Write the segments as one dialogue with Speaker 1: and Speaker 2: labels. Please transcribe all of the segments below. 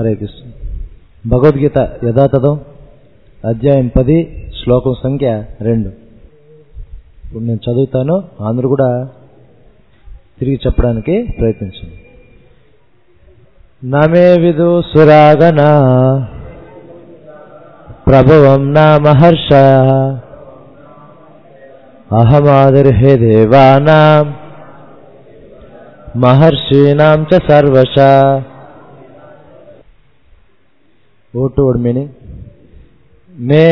Speaker 1: హరే కృష్ణ భగవద్గీత యథాతథం అధ్యాయం పది శ్లోకం సంఖ్య రెండు ఇప్పుడు నేను చదువుతాను అందరూ కూడా తిరిగి చెప్పడానికి ప్రయత్నించండి నమే విదు సురాగన ప్రభవం నా మహర్ష అహమాదిర్హే దేవానాం మహర్షీణాం చ సర్వశ ఓ టు వర్డ్ మీనింగ్ మే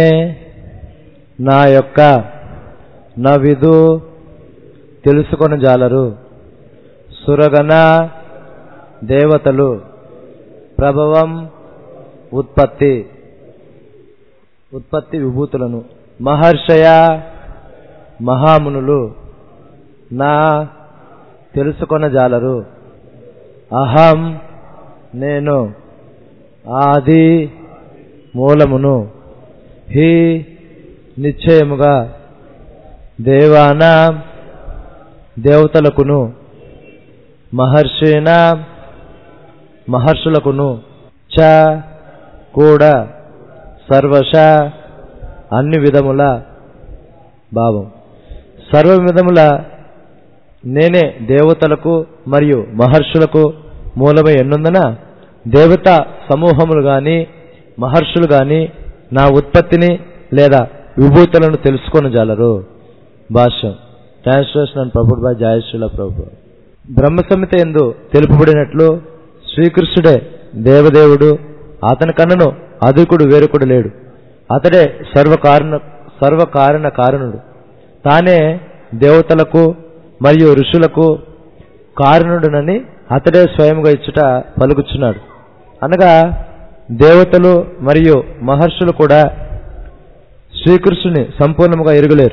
Speaker 1: నా యొక్క నా విధు తెలుసుకొని జాలరు సురగణ దేవతలు ప్రభవం ఉత్పత్తి ఉత్పత్తి విభూతులను మహర్షయ మహామునులు నా తెలుసుకొన జాలరు అహం నేను ఆది మూలమును హి నిశ్చయముగా దేవాన దేవతలకును మహర్షిన మహర్షులకును చ కూడా సర్వశ అన్ని విధముల భావం సర్వ విధముల నేనే దేవతలకు మరియు మహర్షులకు మూలమై ఎన్నుందన దేవత సమూహములు గాని మహర్షులు గాని నా ఉత్పత్తిని లేదా విభూతులను తెలుసుకొని జాలరు భాష్యం ట్రాన్స్లేషన్ అండ్ ప్రభుడ్ బై జయశ్రీల ప్రభు బ్రహ్మ సంహిత ఎందు తెలుపబడినట్లు శ్రీకృష్ణుడే దేవదేవుడు అతని కన్నను అధికుడు వేరొకడు లేడు అతడే సర్వకారణ సర్వకారణ కారణుడు తానే దేవతలకు మరియు ఋషులకు కారణుడునని అతడే స్వయంగా ఇచ్చుట పలుకుచున్నాడు అనగా దేవతలు మరియు మహర్షులు కూడా శ్రీకృష్ణుని సంపూర్ణముగా ఎరుగలేరు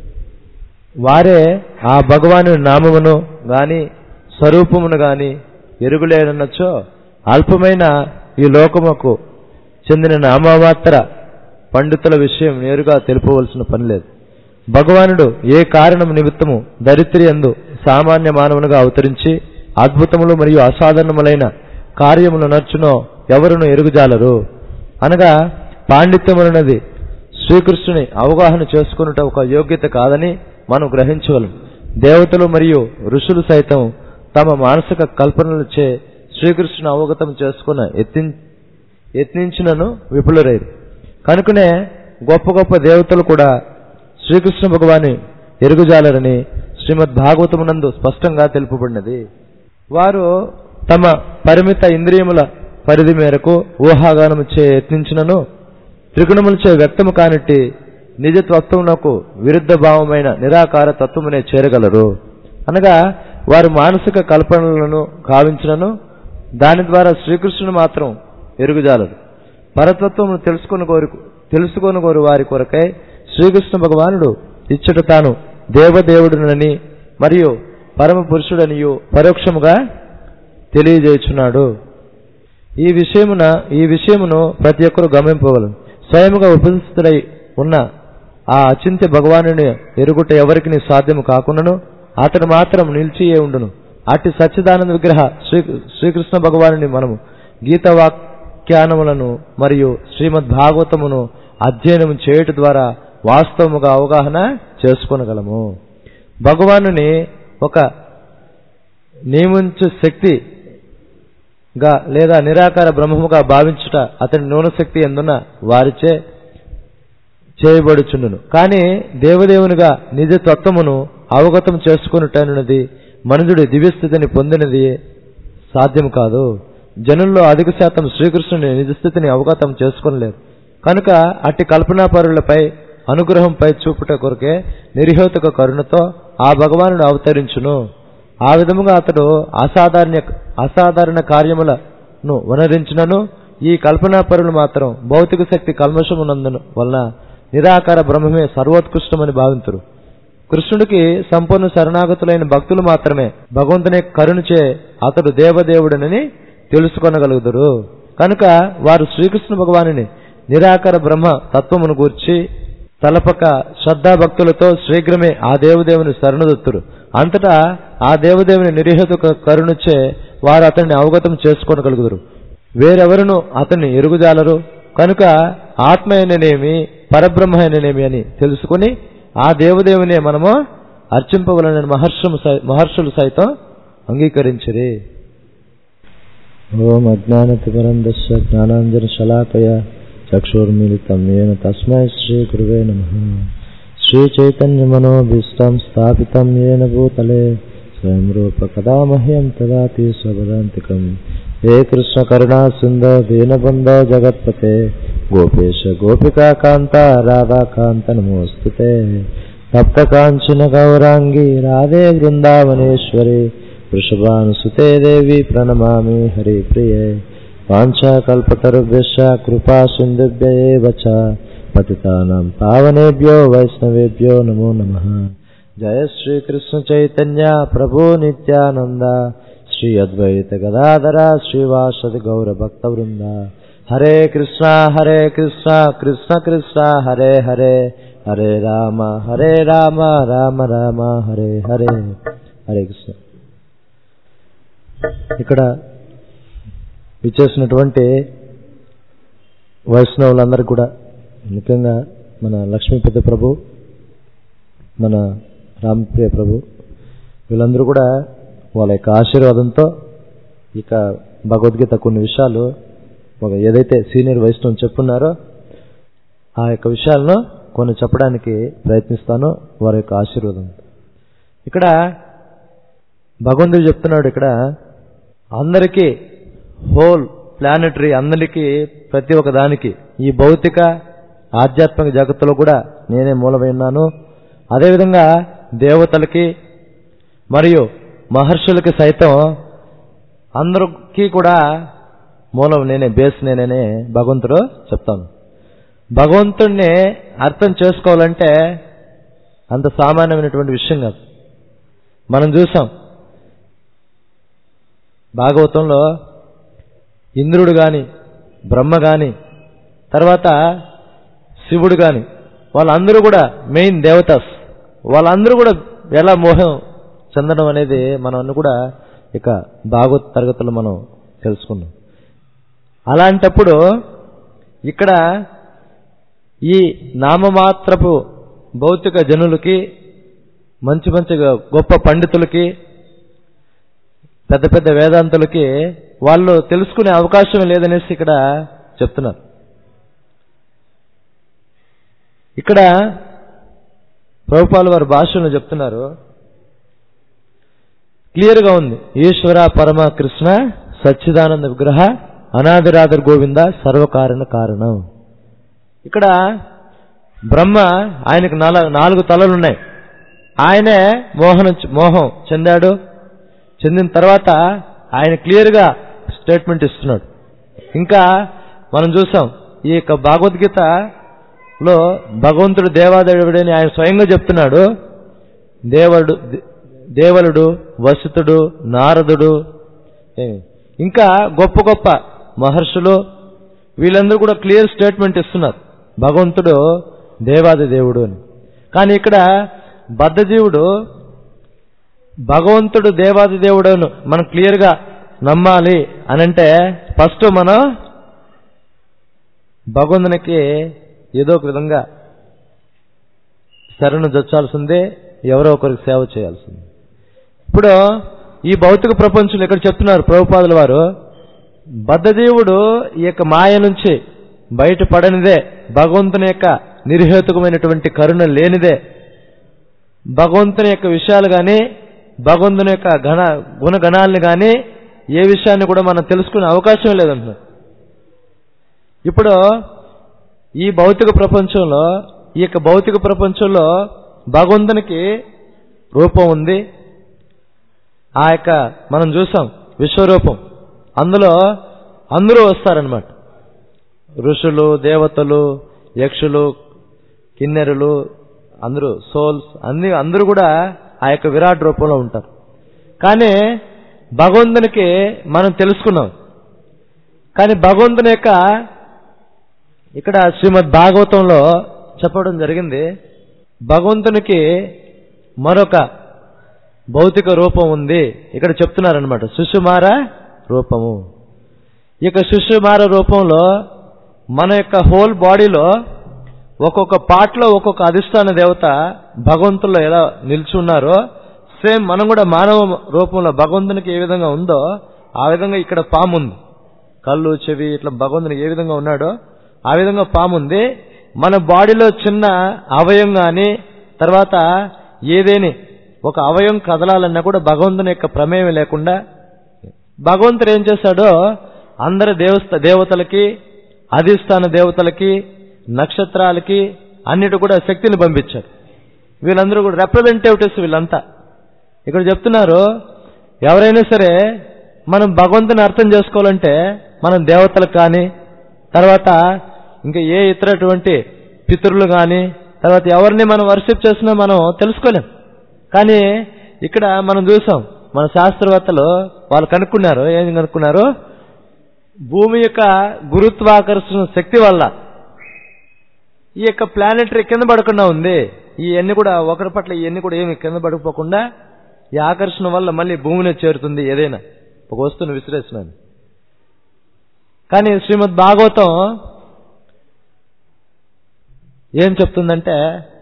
Speaker 1: వారే ఆ భగవాను నామమును గాని స్వరూపమును గాని ఎరుగులేరనొచ్చో అల్పమైన ఈ లోకముకు చెందిన నామమాత్ర పండితుల విషయం నేరుగా తెలుపవలసిన పని లేదు భగవానుడు ఏ కారణం నిమిత్తము దరిద్రి ఎందు సామాన్య మానవునిగా అవతరించి అద్భుతములు మరియు అసాధారణములైన కార్యములు నర్చునో ఎవరును ఎరుగుజాలరు అనగా పాండిత్యములన్నది శ్రీకృష్ణుని అవగాహన చేసుకున్నట ఒక యోగ్యత కాదని మనం గ్రహించగలం దేవతలు మరియు ఋషులు సైతం తమ మానసిక కల్పనలచే శ్రీకృష్ణుని అవగతం చేసుకున్న ఎత్తి యత్నించినను విపులరైరు కనుకనే గొప్ప గొప్ప దేవతలు కూడా శ్రీకృష్ణ భగవాని ఎరుగుజాలరని శ్రీమద్ భాగవతమునందు స్పష్టంగా తెలుపబడినది వారు తమ పరిమిత ఇంద్రియముల పరిధి మేరకు ఊహాగానము చే యత్నించినను త్రిగుణములచే వ్యక్తము కానిట్టి నిజతత్వమునకు విరుద్ధ భావమైన నిరాకార తత్వమునే చేరగలరు అనగా వారు మానసిక కల్పనలను కావించినను దాని ద్వారా శ్రీకృష్ణుని మాత్రం ఎరుగుజాలరు పరతత్వమును తెలుసుకుని కోరు తెలుసుకొని కోరు వారి కొరకై శ్రీకృష్ణ భగవానుడు ఇచ్చట తాను దేవదేవుడునని మరియు పరమ పురుషుడనియు పరోక్షముగా తెలియజేయుచున్నాడు ఈ విషయమున ఈ విషయమును ప్రతి ఒక్కరు గమనింపగలరు స్వయముగా ఉపస్థితుడై ఉన్న ఆ అచింత్య భగవానుని ఎరుగుట ఎవరికి సాధ్యము కాకుండాను అతడు మాత్రం నిలిచియే ఉండును అట్టి సచ్చిదానంద విగ్రహ శ్రీ శ్రీకృష్ణ భగవానుని మనము గీత వాక్యానములను మరియు శ్రీమద్ భాగవతమును అధ్యయనం చేయుట ద్వారా వాస్తవముగా అవగాహన చేసుకొనగలము భగవానుని ఒక నియమించు శక్తి గా లేదా నిరాకార బ్రహ్మముగా భావించుట అతని నూనె శక్తి ఎందున్న వారిచే చేయబడుచుండును కానీ దేవదేవునిగా నిజ తత్వమును అవగతం చేసుకున్నటనున్నది మనుజుడి దివ్యస్థితిని పొందినది సాధ్యం కాదు జనుల్లో అధిక శాతం శ్రీకృష్ణుని నిజస్థితిని అవగతం చేసుకునలేరు కనుక అట్టి కల్పనాపరులపై అనుగ్రహంపై చూపుట కొరకే నిర్హేతుక కరుణతో ఆ భగవానుడు అవతరించును ఆ విధముగా అతడు అసాధారణ అసాధారణ కార్యములను వనరించినను ఈ కల్పనాపరులు మాత్రం భౌతిక శక్తి కల్మషమునందున వలన నిరాకార బ్రహ్మమే సర్వోత్కృష్టమని భావింతురు కృష్ణుడికి సంపూర్ణ శరణాగతులైన భక్తులు మాత్రమే భగవంతుని కరుణచే అతడు దేవదేవుడనని తెలుసుకొనగలుగుదురు కనుక వారు శ్రీకృష్ణ భగవానుని నిరాకార బ్రహ్మ తత్వమును గూర్చి తలపక శ్రద్ధాభక్తులతో శీఘ్రమే ఆ దేవదేవుని శరణుదొత్తురు అంతటా ఆ దేవదేవుని నిర్హేతుక కరుణచే వారు అతన్ని అవగతం చేసుకోనగలుగుదురు వేరెవరును అతన్ని ఎరుగుజాలరు కనుక ఆత్మ అయిననేమి పరబ్రహ్మ అయిననేమి అని తెలుసుకుని ఆ దేవదేవునే మనము అర్చింపవలనని మహర్షులు సై- మహర్షులు సైతం అంగీకరించిరి ఓం అజ్ఞానతిపరం దస్య జ్ఞానాంజన శలాకయ చక్షుర్మిళితం ఏన తస్మై శ్రీ గురువే నమ శ్రీ చైతన్య మనోభీష్టం స్థాపితం ఏన భూతలే స్వయం రూప కదా మహ్యం తదాతి స్వపదాంతికం హే కృష్ణ కరుణా సింధో దీనబంధ జగత్పతే గోపేశ గోపికా కాంత రాధాకాంత నమోస్తుతే తప్త కాంచన గౌరాంగి రాధే బృందావనేశ్వరి వృషభానుసుతే దేవి ప్రణమామి హరిప్రియే వాంఛాకల్పతరుభ్యశ్చ కృపా సింధుభ్య ఏవ చ పతితానాం పావనేభ్యో వైష్ణవేభ్యో నమో నమః జయ శ్రీ కృష్ణ చైతన్య ప్రభు నిత్యానంద శ్రీ అద్వైత గదాధర శ్రీవాసది గౌర భక్త వృంద హరే కృష్ణ హరే కృష్ణ కృష్ణ కృష్ణ హరే హరే హరే రామ హరే రామ రామ రామ హరే హరే హరే కృష్ణ ఇక్కడ ఇచ్చేసినటువంటి వైష్ణవులందరూ కూడా ముఖ్యంగా మన లక్ష్మీపతి ప్రభు మన రామప్రియ ప్రభు వీళ్ళందరూ కూడా వాళ్ళ యొక్క ఆశీర్వాదంతో ఇక భగవద్గీత కొన్ని విషయాలు ఒక ఏదైతే సీనియర్ వైష్ణవం చెప్పున్నారో ఆ యొక్క విషయాలను కొన్ని చెప్పడానికి ప్రయత్నిస్తాను వారి యొక్క ఆశీర్వాదం ఇక్కడ భగవంతుడు చెప్తున్నాడు ఇక్కడ అందరికీ హోల్ ప్లానటరీ అందరికీ ప్రతి ఒక్క దానికి ఈ భౌతిక ఆధ్యాత్మిక జగత్తులో కూడా నేనే మూలమైనాను అదేవిధంగా దేవతలకి మరియు మహర్షులకి సైతం అందరికీ కూడా మూలం నేనే బేస్ నేనే భగవంతుడు చెప్తాను భగవంతుణ్ణి అర్థం చేసుకోవాలంటే అంత సామాన్యమైనటువంటి విషయం కాదు మనం చూసాం భాగవతంలో ఇంద్రుడు గాని బ్రహ్మ గాని తర్వాత శివుడు గాని వాళ్ళందరూ కూడా మెయిన్ దేవతాస్ వాళ్ళందరూ కూడా ఎలా మోహం చెందడం అనేది మనం అన్ని కూడా ఇక భాగవత తరగతులు మనం తెలుసుకున్నాం అలాంటప్పుడు ఇక్కడ ఈ నామమాత్రపు భౌతిక జనులకి మంచి మంచి గొప్ప పండితులకి పెద్ద పెద్ద వేదాంతులకి వాళ్ళు తెలుసుకునే అవకాశం లేదనేసి ఇక్కడ చెప్తున్నారు ఇక్కడ ప్రభుపాలు వారి భాషను చెప్తున్నారు క్లియర్గా ఉంది ఈశ్వర పరమ కృష్ణ సచ్చిదానంద విగ్రహ అనాదిరాధర్ గోవింద సర్వకారణ కారణం ఇక్కడ బ్రహ్మ ఆయనకు నాల నాలుగు తలలు ఉన్నాయి ఆయనే మోహన మోహం చెందాడు చెందిన తర్వాత ఆయన క్లియర్గా స్టేట్మెంట్ ఇస్తున్నాడు ఇంకా మనం చూసాం ఈ యొక్క భగవద్గీతలో భగవంతుడు దేవాదేవుడని ఆయన స్వయంగా చెప్తున్నాడు దేవుడు దేవలుడు వసుతుడు నారదుడు ఏమి, ఇంకా గొప్ప గొప్ప మహర్షులు వీళ్ళందరూ కూడా క్లియర్ స్టేట్మెంట్ ఇస్తున్నారు భగవంతుడు దేవాది దేవుడు అని కానీ ఇక్కడ బద్ధజీవుడు భగవంతుడు దేవాది దేవుడు అని మనం క్లియర్గా నమ్మాలి అని అంటే ఫస్ట్ మనం భగవంతునికి ఏదో ఒక విధంగా శరణు జొచ్చాల్సిందే ఎవరో ఒకరికి సేవ చేయాల్సిందే ఇప్పుడు ఈ భౌతిక ప్రపంచంలో ఇక్కడ చెప్తున్నారు ప్రభుపాదుల వారు బద్ధజీవుడు ఈ యొక్క మాయ నుంచి బయటపడనిదే భగవంతుని యొక్క నిర్హేతుకమైనటువంటి కరుణ లేనిదే భగవంతుని యొక్క విషయాలు కానీ భగవంతుని యొక్క గణ గుణగణాలని కానీ ఏ విషయాన్ని కూడా మనం తెలుసుకునే అవకాశం లేదంటున్నారు ఇప్పుడు ఈ భౌతిక ప్రపంచంలో ఈ యొక్క భౌతిక ప్రపంచంలో భగవంతునికి రూపం ఉంది ఆ యొక్క మనం చూసాం విశ్వరూపం అందులో అందరూ వస్తారనమాట ఋషులు దేవతలు యక్షులు కిన్నెరులు అందరూ సోల్స్ అన్ని అందరూ కూడా ఆ యొక్క విరాట్ రూపంలో ఉంటారు కానీ భగవంతునికి మనం తెలుసుకున్నాం కానీ భగవంతుని యొక్క ఇక్కడ శ్రీమద్ భాగవతంలో చెప్పడం జరిగింది భగవంతునికి మరొక భౌతిక రూపం ఉంది ఇక్కడ చెప్తున్నారనమాట సుషుమార రూపము ఇక శిశుమార రూపంలో మన యొక్క హోల్ బాడీలో ఒక్కొక్క పార్ట్లో ఒక్కొక్క అధిష్టాన దేవత భగవంతుల్లో ఎలా నిల్చున్నారో సేమ్ మనం కూడా మానవ రూపంలో భగవంతునికి ఏ విధంగా ఉందో ఆ విధంగా ఇక్కడ పాము ఉంది కళ్ళు చెవి ఇట్లా భగవంతునికి ఏ విధంగా ఉన్నాడో ఆ విధంగా పాము ఉంది మన బాడీలో చిన్న అవయం కానీ తర్వాత ఏదేని ఒక అవయం కదలాలన్నా కూడా భగవంతుని యొక్క ప్రమేయం లేకుండా భగవంతుడు ఏం చేశాడో అందరి దేవస్థ దేవతలకి అధిష్టాన దేవతలకి నక్షత్రాలకి అన్నిటి కూడా శక్తిని పంపించారు వీళ్ళందరూ కూడా రిప్రజెంటేటివ్స్ వీళ్ళంతా ఇక్కడ చెప్తున్నారు ఎవరైనా సరే మనం భగవంతుని అర్థం చేసుకోవాలంటే మనం దేవతలకు కానీ తర్వాత ఇంకా ఏ ఇతరటువంటి పితరులు కానీ తర్వాత ఎవరిని మనం వర్షిప్ చేసినా మనం తెలుసుకోలేం కానీ ఇక్కడ మనం చూసాం మన శాస్త్రవేత్తలు వాళ్ళు కనుక్కున్నారు ఏం కనుక్కున్నారు భూమి యొక్క గురుత్వాకర్షణ శక్తి వల్ల ఈ యొక్క ప్లానెటరీ కింద పడకుండా ఉంది ఇవన్నీ కూడా ఒకరి పట్ల ఇవన్నీ కూడా ఏమి కింద పడిపోకుండా ఈ ఆకర్షణ వల్ల మళ్ళీ భూమిని చేరుతుంది ఏదైనా ఒక వస్తువును విసిరేసినాను కానీ శ్రీమద్ భాగవతం ఏం చెప్తుందంటే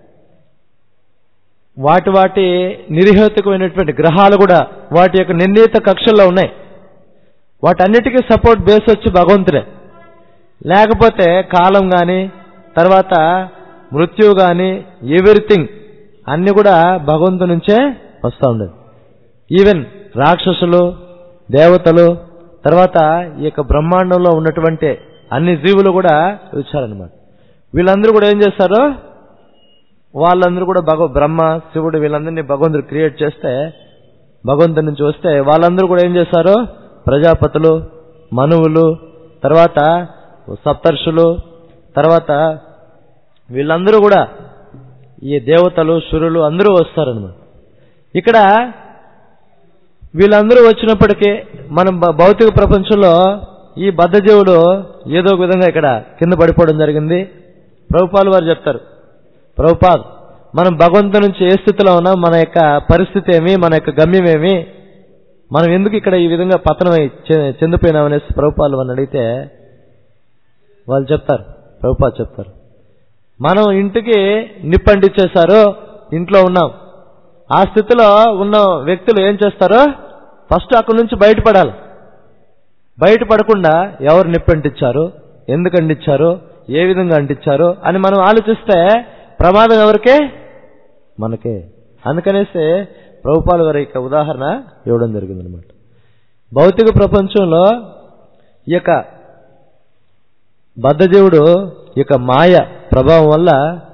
Speaker 1: వాటి వాటి నిరహేతుకమైనటువంటి గ్రహాలు కూడా వాటి యొక్క నిర్ణీత కక్షల్లో ఉన్నాయి వాటన్నిటికీ సపోర్ట్ బేస్ వచ్చి భగవంతుడే లేకపోతే కాలం కానీ తర్వాత మృత్యువు కానీ ఎవ్రీథింగ్ అన్ని కూడా భగవంతు నుంచే వస్తూ ఉండేది ఈవెన్ రాక్షసులు దేవతలు తర్వాత ఈ యొక్క బ్రహ్మాండంలో ఉన్నటువంటి అన్ని జీవులు కూడా వచ్చారనమాట వీళ్ళందరూ కూడా ఏం చేస్తారు వాళ్ళందరూ కూడా భగవ బ్రహ్మ శివుడు వీళ్ళందరినీ భగవంతుడు క్రియేట్ చేస్తే భగవంతుడి నుంచి వస్తే వాళ్ళందరూ కూడా ఏం చేస్తారు ప్రజాపతులు మనువులు తర్వాత సప్తర్షులు తర్వాత వీళ్ళందరూ కూడా ఈ దేవతలు సురులు అందరూ వస్తారనమాట ఇక్కడ వీళ్ళందరూ వచ్చినప్పటికీ మనం భ- భౌతిక ప్రపంచంలో ఈ బద్ధజీవులు ఏదో ఒక విధంగా ఇక్కడ కింద పడిపోవడం జరిగింది ప్రభుపాలు వారు చెప్తారు ప్రభుపాద్ మనం భగవంతు నుంచి ఏ స్థితిలో ఉన్నాం మన యొక్క పరిస్థితి ఏమి మన యొక్క గమ్యం ఏమి మనం ఎందుకు ఇక్కడ ఈ విధంగా పతనమై చె- చెందిపోయినాం అనేసి ప్రభుపాలు వారిని అడిగితే వాళ్ళు చెప్తారు ప్రభుపాద్ చెప్తారు మనం ఇంటికి నిప్పంటిచ్చేశారు ఇంట్లో ఉన్నాం ఆ స్థితిలో ఉన్న వ్యక్తులు ఏం చేస్తారో ఫస్ట్ అక్కడి నుంచి బయటపడాలి బయటపడకుండా ఎవరు నిప్పంటిచ్చారు ఎందుకు అంటించారు ఏ విధంగా అంటించారు అని మనం ఆలోచిస్తే ప్రమాదం ఎవరికే మనకే అందుకనేసి ప్రభుపాల వారి యొక్క ఉదాహరణ ఇవ్వడం జరిగింది అనమాట భౌతిక ప్రపంచంలో ఈ యొక్క బద్ధజీవుడు ఈ యొక్క మాయ ప్రభావం వల్ల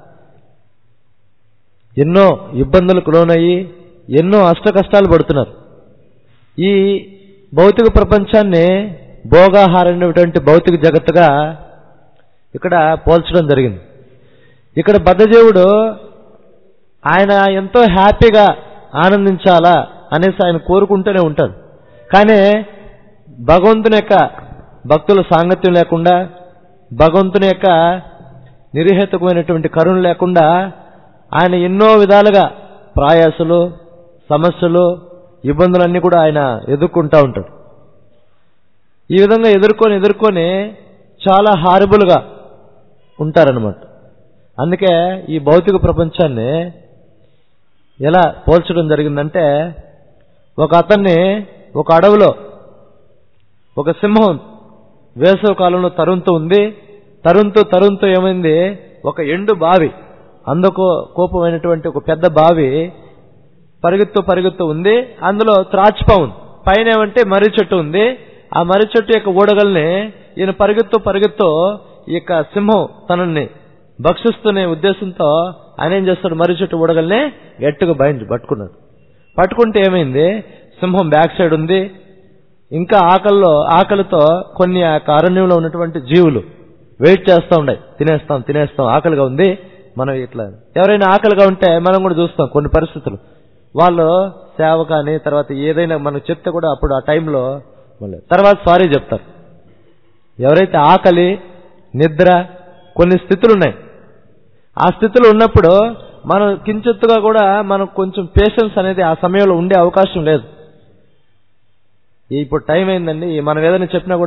Speaker 1: ఎన్నో ఇబ్బందులకు లోనయ్యి ఎన్నో అష్ట కష్టాలు పడుతున్నారు ఈ భౌతిక ప్రపంచాన్ని భోగాహారమైనటువంటి భౌతిక జగత్తుగా ఇక్కడ పోల్చడం జరిగింది ఇక్కడ బద్ధజీవుడు ఆయన ఎంతో హ్యాపీగా ఆనందించాలా అనేసి ఆయన కోరుకుంటూనే ఉంటాడు కానీ భగవంతుని యొక్క భక్తుల సాంగత్యం లేకుండా భగవంతుని యొక్క నిరహేతుకమైనటువంటి కరుణ లేకుండా ఆయన ఎన్నో విధాలుగా ప్రయాసలు సమస్యలు ఇబ్బందులన్నీ కూడా ఆయన ఎదుర్కొంటా ఉంటాడు ఈ విధంగా ఎదుర్కొని ఎదుర్కొని చాలా హారబుల్గా ఉంటారనమాట అందుకే ఈ భౌతిక ప్రపంచాన్ని ఎలా పోల్చడం జరిగిందంటే ఒక అతన్ని ఒక అడవిలో ఒక సింహం వేసవ కాలంలో తరుణ్తో ఉంది తరుణ్తో తరుణ్తో ఏమైంది ఒక ఎండు బావి అందుకు కోపమైనటువంటి ఒక పెద్ద బావి పరిగెత్తు పరిగెత్తు ఉంది అందులో త్రాచిపా ఉంది పైన ఏమంటే మర్రి చెట్టు ఉంది ఆ మర్రి చెట్టు యొక్క ఊడగల్ని ఈయన పరిగెత్తు పరిగెత్తు ఈ యొక్క సింహం తనని భక్షిస్తునే ఉద్దేశంతో ఆయన ఏం చేస్తాడు మర్రి చెట్టు ఊడగల్ని గట్టిగా బయట పట్టుకున్నాడు పట్టుకుంటే ఏమైంది సింహం బ్యాక్ సైడ్ ఉంది ఇంకా ఆకలిలో ఆకలితో కొన్ని ఆ యొక్క అరణ్యంలో ఉన్నటువంటి జీవులు వెయిట్ చేస్తూ ఉన్నాయి తినేస్తాం తినేస్తాం ఆకలిగా ఉంది మనం ఇట్లా ఎవరైనా ఆకలిగా ఉంటే మనం కూడా చూస్తాం కొన్ని పరిస్థితులు వాళ్ళు సేవ కానీ తర్వాత ఏదైనా మనం చెప్తే కూడా అప్పుడు ఆ టైంలో మళ్ళీ తర్వాత సారీ చెప్తారు ఎవరైతే ఆకలి నిద్ర కొన్ని స్థితులు ఉన్నాయి ఆ స్థితిలో ఉన్నప్పుడు మనం కించెత్తుగా కూడా మనకు కొంచెం పేషెన్స్ అనేది ఆ సమయంలో ఉండే అవకాశం లేదు ఇప్పుడు టైం అయిందండి మనం ఏదైనా చెప్పినా కూడా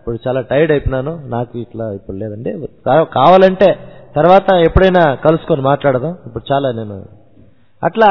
Speaker 1: ఇప్పుడు చాలా టైర్డ్ అయిపోయినాను నాకు ఇట్లా ఇప్పుడు లేదండి కా- కావాలంటే తర్వాత ఎప్పుడైనా కలుసుకొని మాట్లాడదాం ఇప్పుడు చాలా నేను అట్లా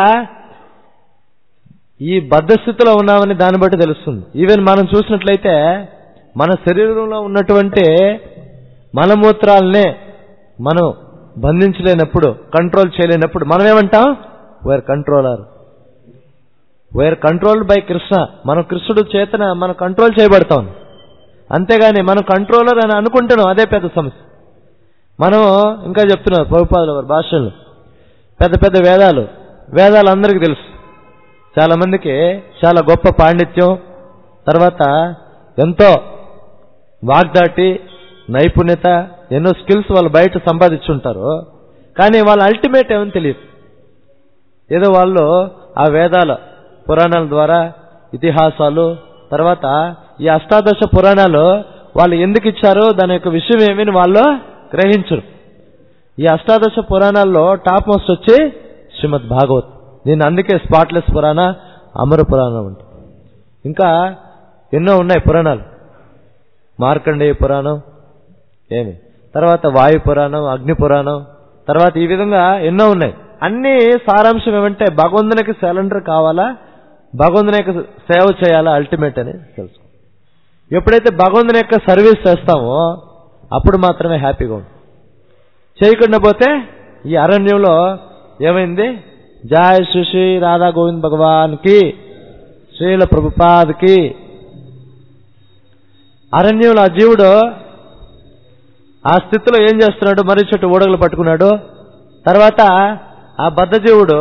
Speaker 1: ఈ బద్ధస్థితిలో ఉన్నామని దాన్ని బట్టి తెలుస్తుంది ఈవెన్ మనం చూసినట్లయితే మన శరీరంలో ఉన్నటువంటి మలమూత్రాలనే మనం బంధించలేనప్పుడు కంట్రోల్ చేయలేనప్పుడు మనం ఏమంటాం we're controller we're controlled by Krishna మనం కృష్ణుడు చేతన మనం కంట్రోల్ చేయబడతాం అంతేగాని మనం కంట్రోలర్ అని అనుకుంటున్నాం అదే పెద్ద సమస్య మనం ఇంకా చెప్తున్నారు ప్రభుపాదుల వారి భాషలు పెద్ద పెద్ద వేదాలు వేదాలు అందరికీ తెలుసు చాలా మందికి చాలా గొప్ప పాండిత్యం తర్వాత ఎంతో వాగ్దాటి నైపుణ్యత ఎన్నో స్కిల్స్ వాళ్ళు బయట సంపాదించుంటారు కానీ వాళ్ళ అల్టిమేట్ ఏమని తెలియదు ఏదో వాళ్ళు ఆ వేదాల పురాణాల ద్వారా ఇతిహాసాలు తర్వాత ఈ అష్టాదశ పురాణాలు వాళ్ళు ఎందుకు ఇచ్చారో దాని యొక్క విషయం ఏమని వాళ్ళు గ్రహించరు ఈ అష్టాదశ పురాణాల్లో టాప్ మోస్ట్ వచ్చి శ్రీమద్ భాగవత్ దీన్ని అందుకే స్పాట్లెస్ పురాణ అమర పురాణం అంట ఇంకా ఎన్నో ఉన్నాయి పురాణాలు మార్కండేయ పురాణం ఏమి తర్వాత వాయు పురాణం అగ్ని పురాణం తర్వాత ఈ విధంగా ఎన్నో ఉన్నాయి అన్ని సారాంశం ఏమంటే భగవంతునికి సిలిండర్ కావాలా భగవంతుని యొక్క సేవ చేయాలా అల్టిమేట్ అని తెలుసు ఎప్పుడైతే భగవంతుని యొక్క సర్వీస్ చేస్తామో అప్పుడు మాత్రమే హ్యాపీగా ఉంటుంది చేయకుండా పోతే ఈ అరణ్యంలో ఏమైంది జయ శ్రీ శ్రీ రాధా గోవింద్ భగవాన్ కి శ్రీల ప్రభుపాద్ కి అరణ్యంలో ఆ జీవుడు ఆ స్థితిలో ఏం చేస్తున్నాడు మర్రి చెట్టు ఊడగలు పట్టుకున్నాడు తర్వాత ఆ బద్ధజీవుడు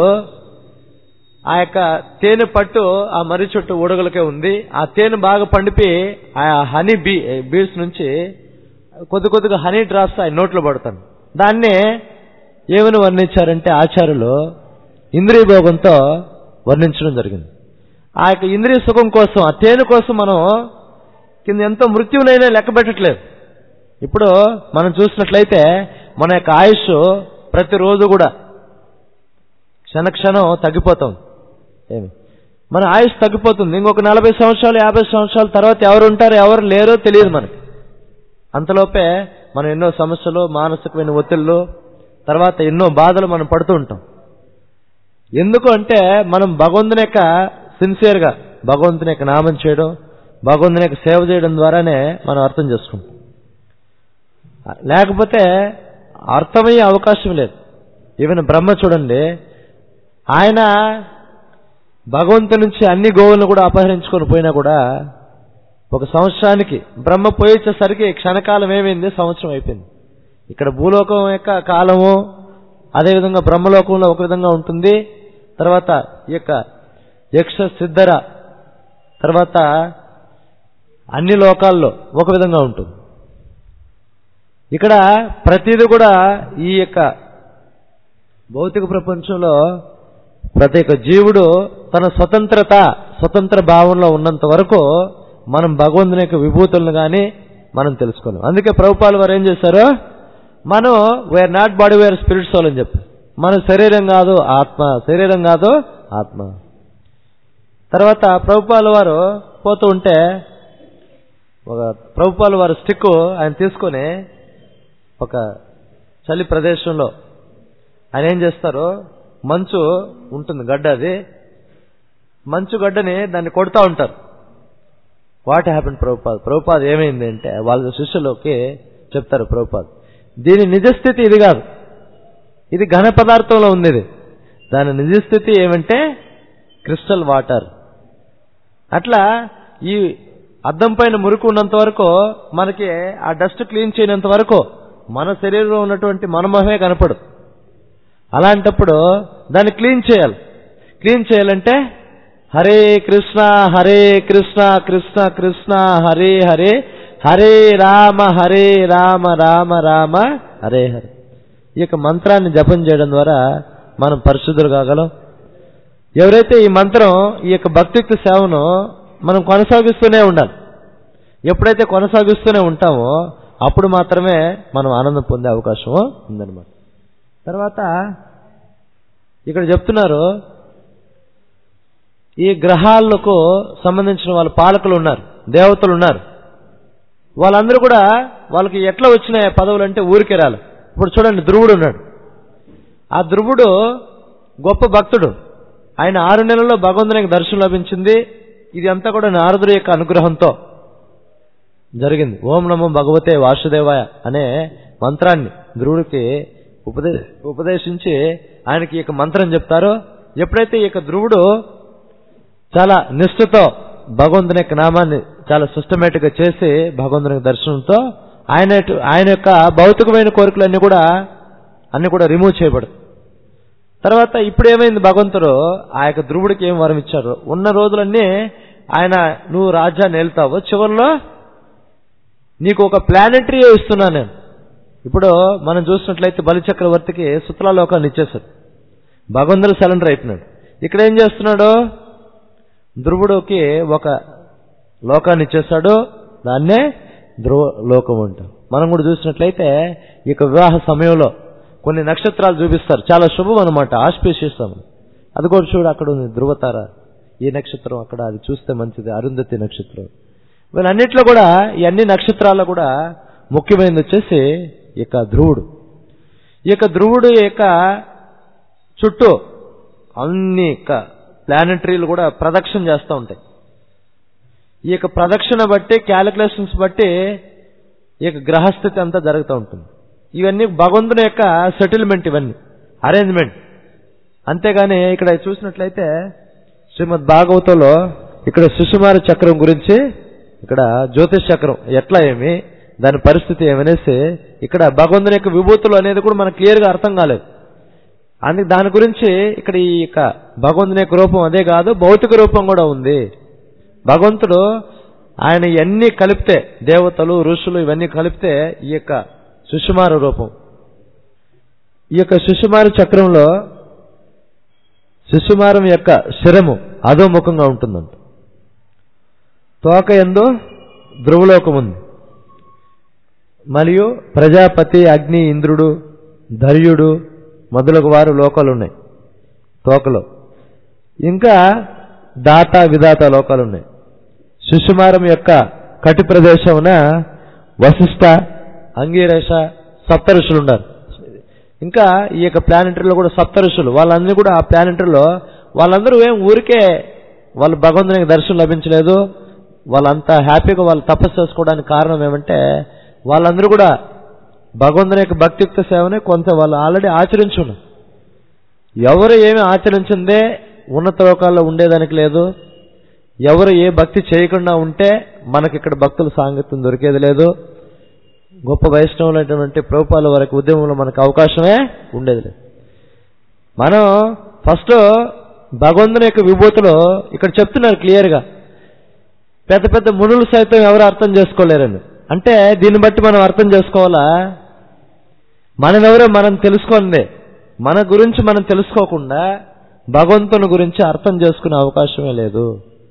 Speaker 1: ఆ యొక్క తేనె పట్టు ఆ మర్రి చెట్టు ఊడగలకే ఉంది ఆ తేనె బాగా పండిపి ఆ హనీ బీ బీడ్స్ నుంచి కొద్ది కొద్దిగా హనీ డ్రాప్స్ ఆయన నోట్లో పడతాను దాన్నే ఏమని వర్ణించారంటే ఆచార్యులు ఇంద్రియ భోగంతో వర్ణించడం జరిగింది ఆ యొక్క ఇంద్రియ సుఖం కోసం ఆ తేనె కోసం మనం కింద ఎంతో మృత్యువునైనా లెక్క పెట్టట్లేదు ఇప్పుడు మనం చూసినట్లయితే మన యొక్క ఆయుష్ ప్రతిరోజు కూడా క్షణక్షణం తగ్గిపోతాం ఏమి మన ఆయుష్ తగ్గిపోతుంది ఇంకొక నలభై సంవత్సరాలు యాభై సంవత్సరాల తర్వాత ఎవరు ఉంటారో ఎవరు లేరో తెలియదు మనకి అంతలోపే మనం ఎన్నో సమస్యలు మానసికమైన ఒత్తిళ్ళు తర్వాత ఎన్నో బాధలు మనం పడుతూ ఉంటాం ఎందుకు అంటే మనం భగవంతుని యొక్క సిన్సియర్గా భగవంతుని యొక్క నామం చేయడం భగవంతుని యొక్క సేవ చేయడం ద్వారానే మనం అర్థం చేసుకుంటాం లేకపోతే అర్థమయ్యే అవకాశం లేదు ఈవెన్ బ్రహ్మ చూడండి ఆయన భగవంతుని నుంచి అన్ని గోవులను కూడా అపహరించుకొని పోయినా కూడా ఒక సంవత్సరానికి బ్రహ్మ పోయేసరికి క్షణకాలం ఏమైంది సంవత్సరం అయిపోయింది ఇక్కడ భూలోకం యొక్క కాలము అదేవిధంగా బ్రహ్మలోకంలో ఒక విధంగా ఉంటుంది తర్వాత ఈ యొక్క యక్ష సిద్ధర తర్వాత అన్ని లోకాల్లో ఒక విధంగా ఉంటుంది ఇక్కడ ప్రతిదీ కూడా ఈ యొక్క భౌతిక ప్రపంచంలో ప్రతి ఒక్క జీవుడు తన స్వతంత్రత స్వతంత్ర భావంలో ఉన్నంత వరకు మనం భగవంతుని యొక్క విభూతులను కానీ మనం తెలుసుకోలేం అందుకే ప్రభుపాలు వారు ఏం చేశారు మనం we're not body we're spirit soul అని చెప్పి మన శరీరం కాదు ఆత్మ శరీరం కాదు ఆత్మ తర్వాత ప్రభుపాల వారు పోతూ ఉంటే ఒక ప్రభుపాల వారు స్టిక్ ఆయన తీసుకొని ఒక చలి ప్రదేశంలో ఆయన ఏం చేస్తారు మంచు ఉంటుంది గడ్డ అది మంచు గడ్డని దాన్ని కొడతా ఉంటారు వాట్ హ్యాపెన్ ప్రభుపాద్ ప్రభుపాద్ ఏమైంది అంటే వాళ్ళ శిష్యులోకి చెప్తారు ప్రభుపాద్ దీని నిజస్థితి ఇది కాదు ఇది ఘన పదార్థంలో ఉంది ఇది దాని నిజస్థితి ఏమంటే క్రిస్టల్ వాటర్ అట్లా ఈ అద్దం పైన మురికి ఉన్నంత వరకు మనకి ఆ డస్ట్ క్లీన్ చేయనంత వరకు మన శరీరంలో ఉన్నటువంటి మనమహమే కనపడు అలాంటప్పుడు దాన్ని క్లీన్ చేయాలి క్లీన్ చేయాలంటే హరే కృష్ణ హరే కృష్ణ కృష్ణ కృష్ణ హరే హరే హరే రామ హరే రామ రామ రామ హరే హరే ఈ యొక్క మంత్రాన్ని జపం చేయడం ద్వారా మనం పరిశుద్ధులు కాగలం ఎవరైతే ఈ మంత్రం ఈ యొక్క భక్తియుక్త సేవను మనం కొనసాగిస్తూనే ఉండాలి ఎప్పుడైతే కొనసాగిస్తూనే ఉంటామో అప్పుడు మాత్రమే మనం ఆనందం పొందే అవకాశం ఉందన్నమాట తర్వాత ఇక్కడ చెప్తున్నారు ఈ గ్రహాలకు సంబంధించిన వాళ్ళ పాలకులు ఉన్నారు దేవతలు ఉన్నారు వాళ్ళందరూ కూడా వాళ్ళకి ఎట్లా వచ్చినాయి ఆ పదవులు అంటే ఊరికే రాలి ఇప్పుడు చూడండి ధ్రువుడు ఉన్నాడు ఆ ధ్రువుడు గొప్ప భక్తుడు ఆయన ఆరు నెలల్లో భగవంతునికి దర్శనం లభించింది ఇది అంతా కూడా నారదుడి యొక్క అనుగ్రహంతో జరిగింది ఓం నమో భగవతే వాసుదేవాయ అనే మంత్రాన్ని ధ్రువుడికి ఉపదే ఉపదేశించి ఆయనకి ఈ యొక్క మంత్రం చెప్తారో ఎప్పుడైతే ఈ యొక్క ధ్రువుడు చాలా నిష్ఠతో భగవంతుని యొక్క నామాన్ని చాలా సిస్టమేటిక్ గా చేసి భగవంతుని యొక్క దర్శనంతో ఆయన ఆయన యొక్క భౌతికమైన కోరికలన్నీ కూడా అన్ని కూడా రిమూవ్ చేయబడతాయి తర్వాత ఇప్పుడు ఏమైంది భగవంతుడు ఆ యొక్క ధ్రువుడికి ఏం వరం ఇచ్చారు ఉన్న రోజులన్నీ ఆయన నువ్వు రాజ్యాన్ని వెళ్తావు చివరిలో నీకు ఒక ప్లానెటరీ ఇస్తున్నా నేను ఇప్పుడు మనం చూసినట్లయితే బలిచక్రవర్తికి సుతలాలోకాన్ని ఇచ్చేశాడు భగవంతుడు సరెండర్ అయిపోయినాడు ఇక్కడ ఏం చేస్తున్నాడు ధ్రువుడికి ఒక లోకాన్ని ఇచ్చేశాడు దాన్నే ధ్రువ లోకం అంటాం మనం కూడా చూసినట్లయితే ఇక వివాహ సమయంలో కొన్ని నక్షత్రాలు చూపిస్తారు చాలా శుభం అనమాట ఆస్పేషిస్తాం అది కూడా చూడు అక్కడ ఉంది ధ్రువతార ఈ నక్షత్రం అక్కడ అది చూస్తే మంచిది అరుంధతి నక్షత్రం వీళ్ళన్నిట్లో కూడా ఈ అన్ని నక్షత్రాల్లో కూడా ముఖ్యమైనది వచ్చేసి ఈ యొక్క ధ్రువుడు ఈ యొక్క ధ్రువుడు యొక్క చుట్టూ అన్ని యొక్క ప్లానెటరీలు కూడా ప్రదక్షిణ చేస్తూ ఉంటాయి ఈ యొక్క ప్రదక్షిణ బట్టి క్యాలిక్యులేషన్స్ బట్టి ఈ యొక్క గ్రహస్థితి అంతా జరుగుతూ ఉంటుంది ఇవన్నీ భగవంతుని యొక్క సెటిల్మెంట్ ఇవన్నీ అరేంజ్మెంట్ అంతేగాని ఇక్కడ చూసినట్లయితే శ్రీమద్ భాగవతంలో ఇక్కడ శిశుమార చక్రం గురించి ఇక్కడ జ్యోతిష్ చక్రం ఎట్లా ఏమి దాని పరిస్థితి ఏమనేసి ఇక్కడ భగవంతుని యొక్క విభూతులు అనేది కూడా మనకు క్లియర్గా అర్థం కాలేదు అందుకే దాని గురించి ఇక్కడ ఈ యొక్క భగవంతుని యొక్క రూపం అదే కాదు భౌతిక రూపం కూడా ఉంది భగవంతుడు ఆయన ఇవన్నీ కలిపితే దేవతలు ఋషులు ఇవన్నీ కలిపితే ఈ యొక్క సుషుమార రూపం ఈ యొక్క సుషుమార చక్రంలో శిశుమారం యొక్క శిరము అధోముఖంగా ఉంటుందంట తోక ఎందు ధ్రువలోకం ఉంది మరియు ప్రజాపతి అగ్ని ఇంద్రుడు ధర్యుడు మొదలగు వారు లోకాలు ఉన్నాయి తోకలో ఇంకా దాత విధాత లోకాలు ఉన్నాయి శిశుమారం యొక్క కటి ప్రదేశమున వశిష్ట అంగీరస సప్త ఋషులు ఉన్నారు ఇంకా ఈ యొక్క ప్లానెటరీలో కూడా సప్త ఋషులు వాళ్ళందరూ కూడా ఆ ప్లానెటరీలో వాళ్ళందరూ ఏం ఊరికే వాళ్ళు భగవంతునికి దర్శనం లభించలేదు వాళ్ళంతా హ్యాపీగా వాళ్ళు తపస్సు చేసుకోవడానికి కారణం ఏమంటే వాళ్ళందరూ కూడా భగవంతుని యొక్క భక్తియుక్త సేవని కొంత వాళ్ళు ఆల్రెడీ ఆచరించున్నారు ఎవరు ఏమి ఆచరించిందే ఉన్నత లోకాల్లో ఉండేదానికి లేదు ఎవరు ఏ భక్తి చేయకుండా ఉంటే మనకి ఇక్కడ భక్తుల సాంగత్యం దొరికేది లేదు గొప్ప వైష్ణవులైనటువంటి ప్రభుపాల వరకు ఉద్యమంలో మనకు అవకాశమే ఉండేది లేదు మనం ఫస్ట్ భగవంతుని యొక్క విభూతులు ఇక్కడ చెప్తున్నారు క్లియర్గా పెద్ద పెద్ద మునులు సైతం ఎవరు అర్థం చేసుకోలేరని అంటే దీన్ని బట్టి మనం అర్థం చేసుకోవాలా మనమెవరో మనం తెలుసుకోండి మన గురించి మనం తెలుసుకోకుండా భగవంతుని గురించి అర్థం చేసుకునే అవకాశమే లేదు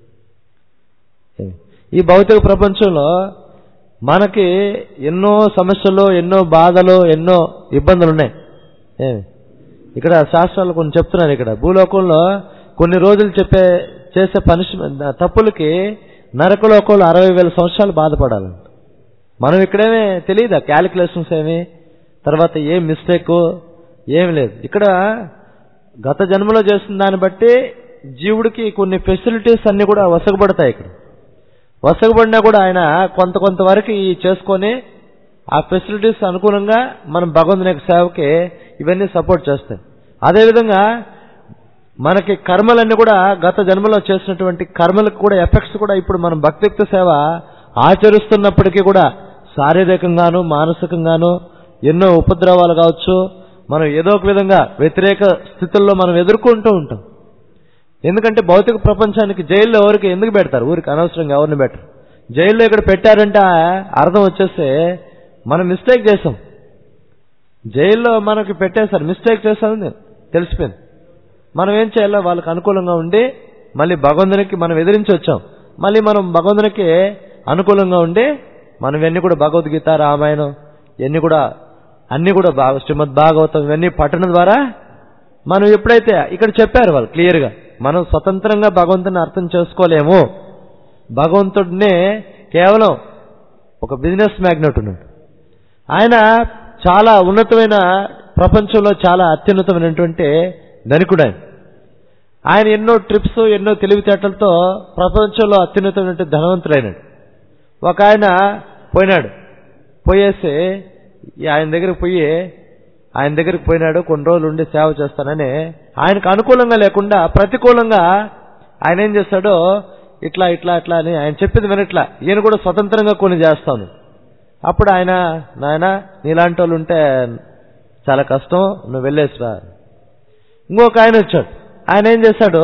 Speaker 1: ఈ భౌతిక ప్రపంచంలో మనకి ఎన్నో సమస్యలు ఎన్నో బాధలు ఎన్నో ఇబ్బందులు ఉన్నాయి ఏమి ఇక్కడ శాస్త్రాలు కొన్ని చెప్తున్నారు ఇక్కడ భూలోకంలో కొన్ని రోజులు చెప్పే చేసే పనిష్మెంట్ తప్పులకి నరకలోకంలో అరవై వేల సంవత్సరాలు బాధపడాలంట మనం ఇక్కడేమే తెలియదా క్యాలిక్యులేషన్స్ ఏమి తర్వాత ఏం మిస్టేక్ ఏమి లేదు ఇక్కడ గత జన్మలో చేసిన దాన్ని బట్టి జీవుడికి కొన్ని ఫెసిలిటీస్ అన్ని కూడా వసగబడతాయి ఇక్కడ వసగబడినా కూడా ఆయన కొంత కొంత వరకు ఈ చేసుకొని ఆ ఫెసిలిటీస్ అనుకూలంగా మనం భగవంతుని యొక్క సేవకి ఇవన్నీ సపోర్ట్ చేస్తాయి అదేవిధంగా మనకి కర్మలన్నీ కూడా గత జన్మలో చేసినటువంటి కర్మలకు కూడా ఎఫెక్ట్స్ కూడా ఇప్పుడు మనం భక్తియుక్త సేవ ఆచరిస్తున్నప్పటికీ కూడా శారీరకంగాను మానసికంగాను ఎన్నో ఉపద్రవాలు కావచ్చు మనం ఏదో ఒక విధంగా వ్యతిరేక స్థితుల్లో మనం ఎదుర్కొంటూ ఉంటాం ఎందుకంటే భౌతిక ప్రపంచానికి జైల్లో ఎవరికి ఎందుకు పెడతారు ఊరికి అనవసరంగా ఎవరిని పెట్టరు జైల్లో ఇక్కడ పెట్టారంటే అర్థం వచ్చేస్తే మనం మిస్టేక్ చేసాం జైల్లో మనకి పెట్టేశారు మిస్టేక్ చేశామని తెలిసిపోయింది మనం ఏం చేయాలో వాళ్ళకి అనుకూలంగా ఉండి మళ్ళీ భగవంతునికి మనం ఎదిరించి వచ్చాం మళ్ళీ మనం భగవంతునికి అనుకూలంగా ఉండి మనం ఇవన్నీ కూడా భగవద్గీత రామాయణం ఇవన్నీ కూడా అన్ని కూడా బాగా శ్రీమద్ భాగవతం ఇవన్నీ పట్టడం ద్వారా మనం ఎప్పుడైతే ఇక్కడ చెప్పారు వాళ్ళు క్లియర్గా మనం స్వతంత్రంగా భగవంతుని అర్థం చేసుకోలేము భగవంతుడినే కేవలం ఒక బిజినెస్ మ్యాగ్నెట్ ఉన్నాడు ఆయన చాలా ఉన్నతమైన ప్రపంచంలో చాలా అత్యున్నతమైనటువంటి ధనికుడు ఆయన ఆయన ఎన్నో ట్రిప్స్ ఎన్నో తెలివితేటలతో ప్రపంచంలో అత్యున్నతమైన ధనవంతుడైనాడు ఒక ఆయన పోయినాడు పోయేసి ఈ ఆయన దగ్గరికి పోయి ఆయన దగ్గరికి పోయినాడు కొన్ని రోజులు ఉండి సేవ చేస్తానని ఆయనకు అనుకూలంగా లేకుండా ప్రతికూలంగా ఆయన ఏం చేస్తాడో ఇట్లా ఇట్లా ఇట్లా అని ఆయన చెప్పింది వినట్లా ఈయన కూడా స్వతంత్రంగా కొన్ని చేస్తాను అప్పుడు ఆయన నాయన నీలాంటి వాళ్ళు ఉంటే చాలా కష్టం నువ్వు వెళ్ళేసిరా ఇంకొక ఆయన వచ్చాడు ఆయన ఏం చేశాడు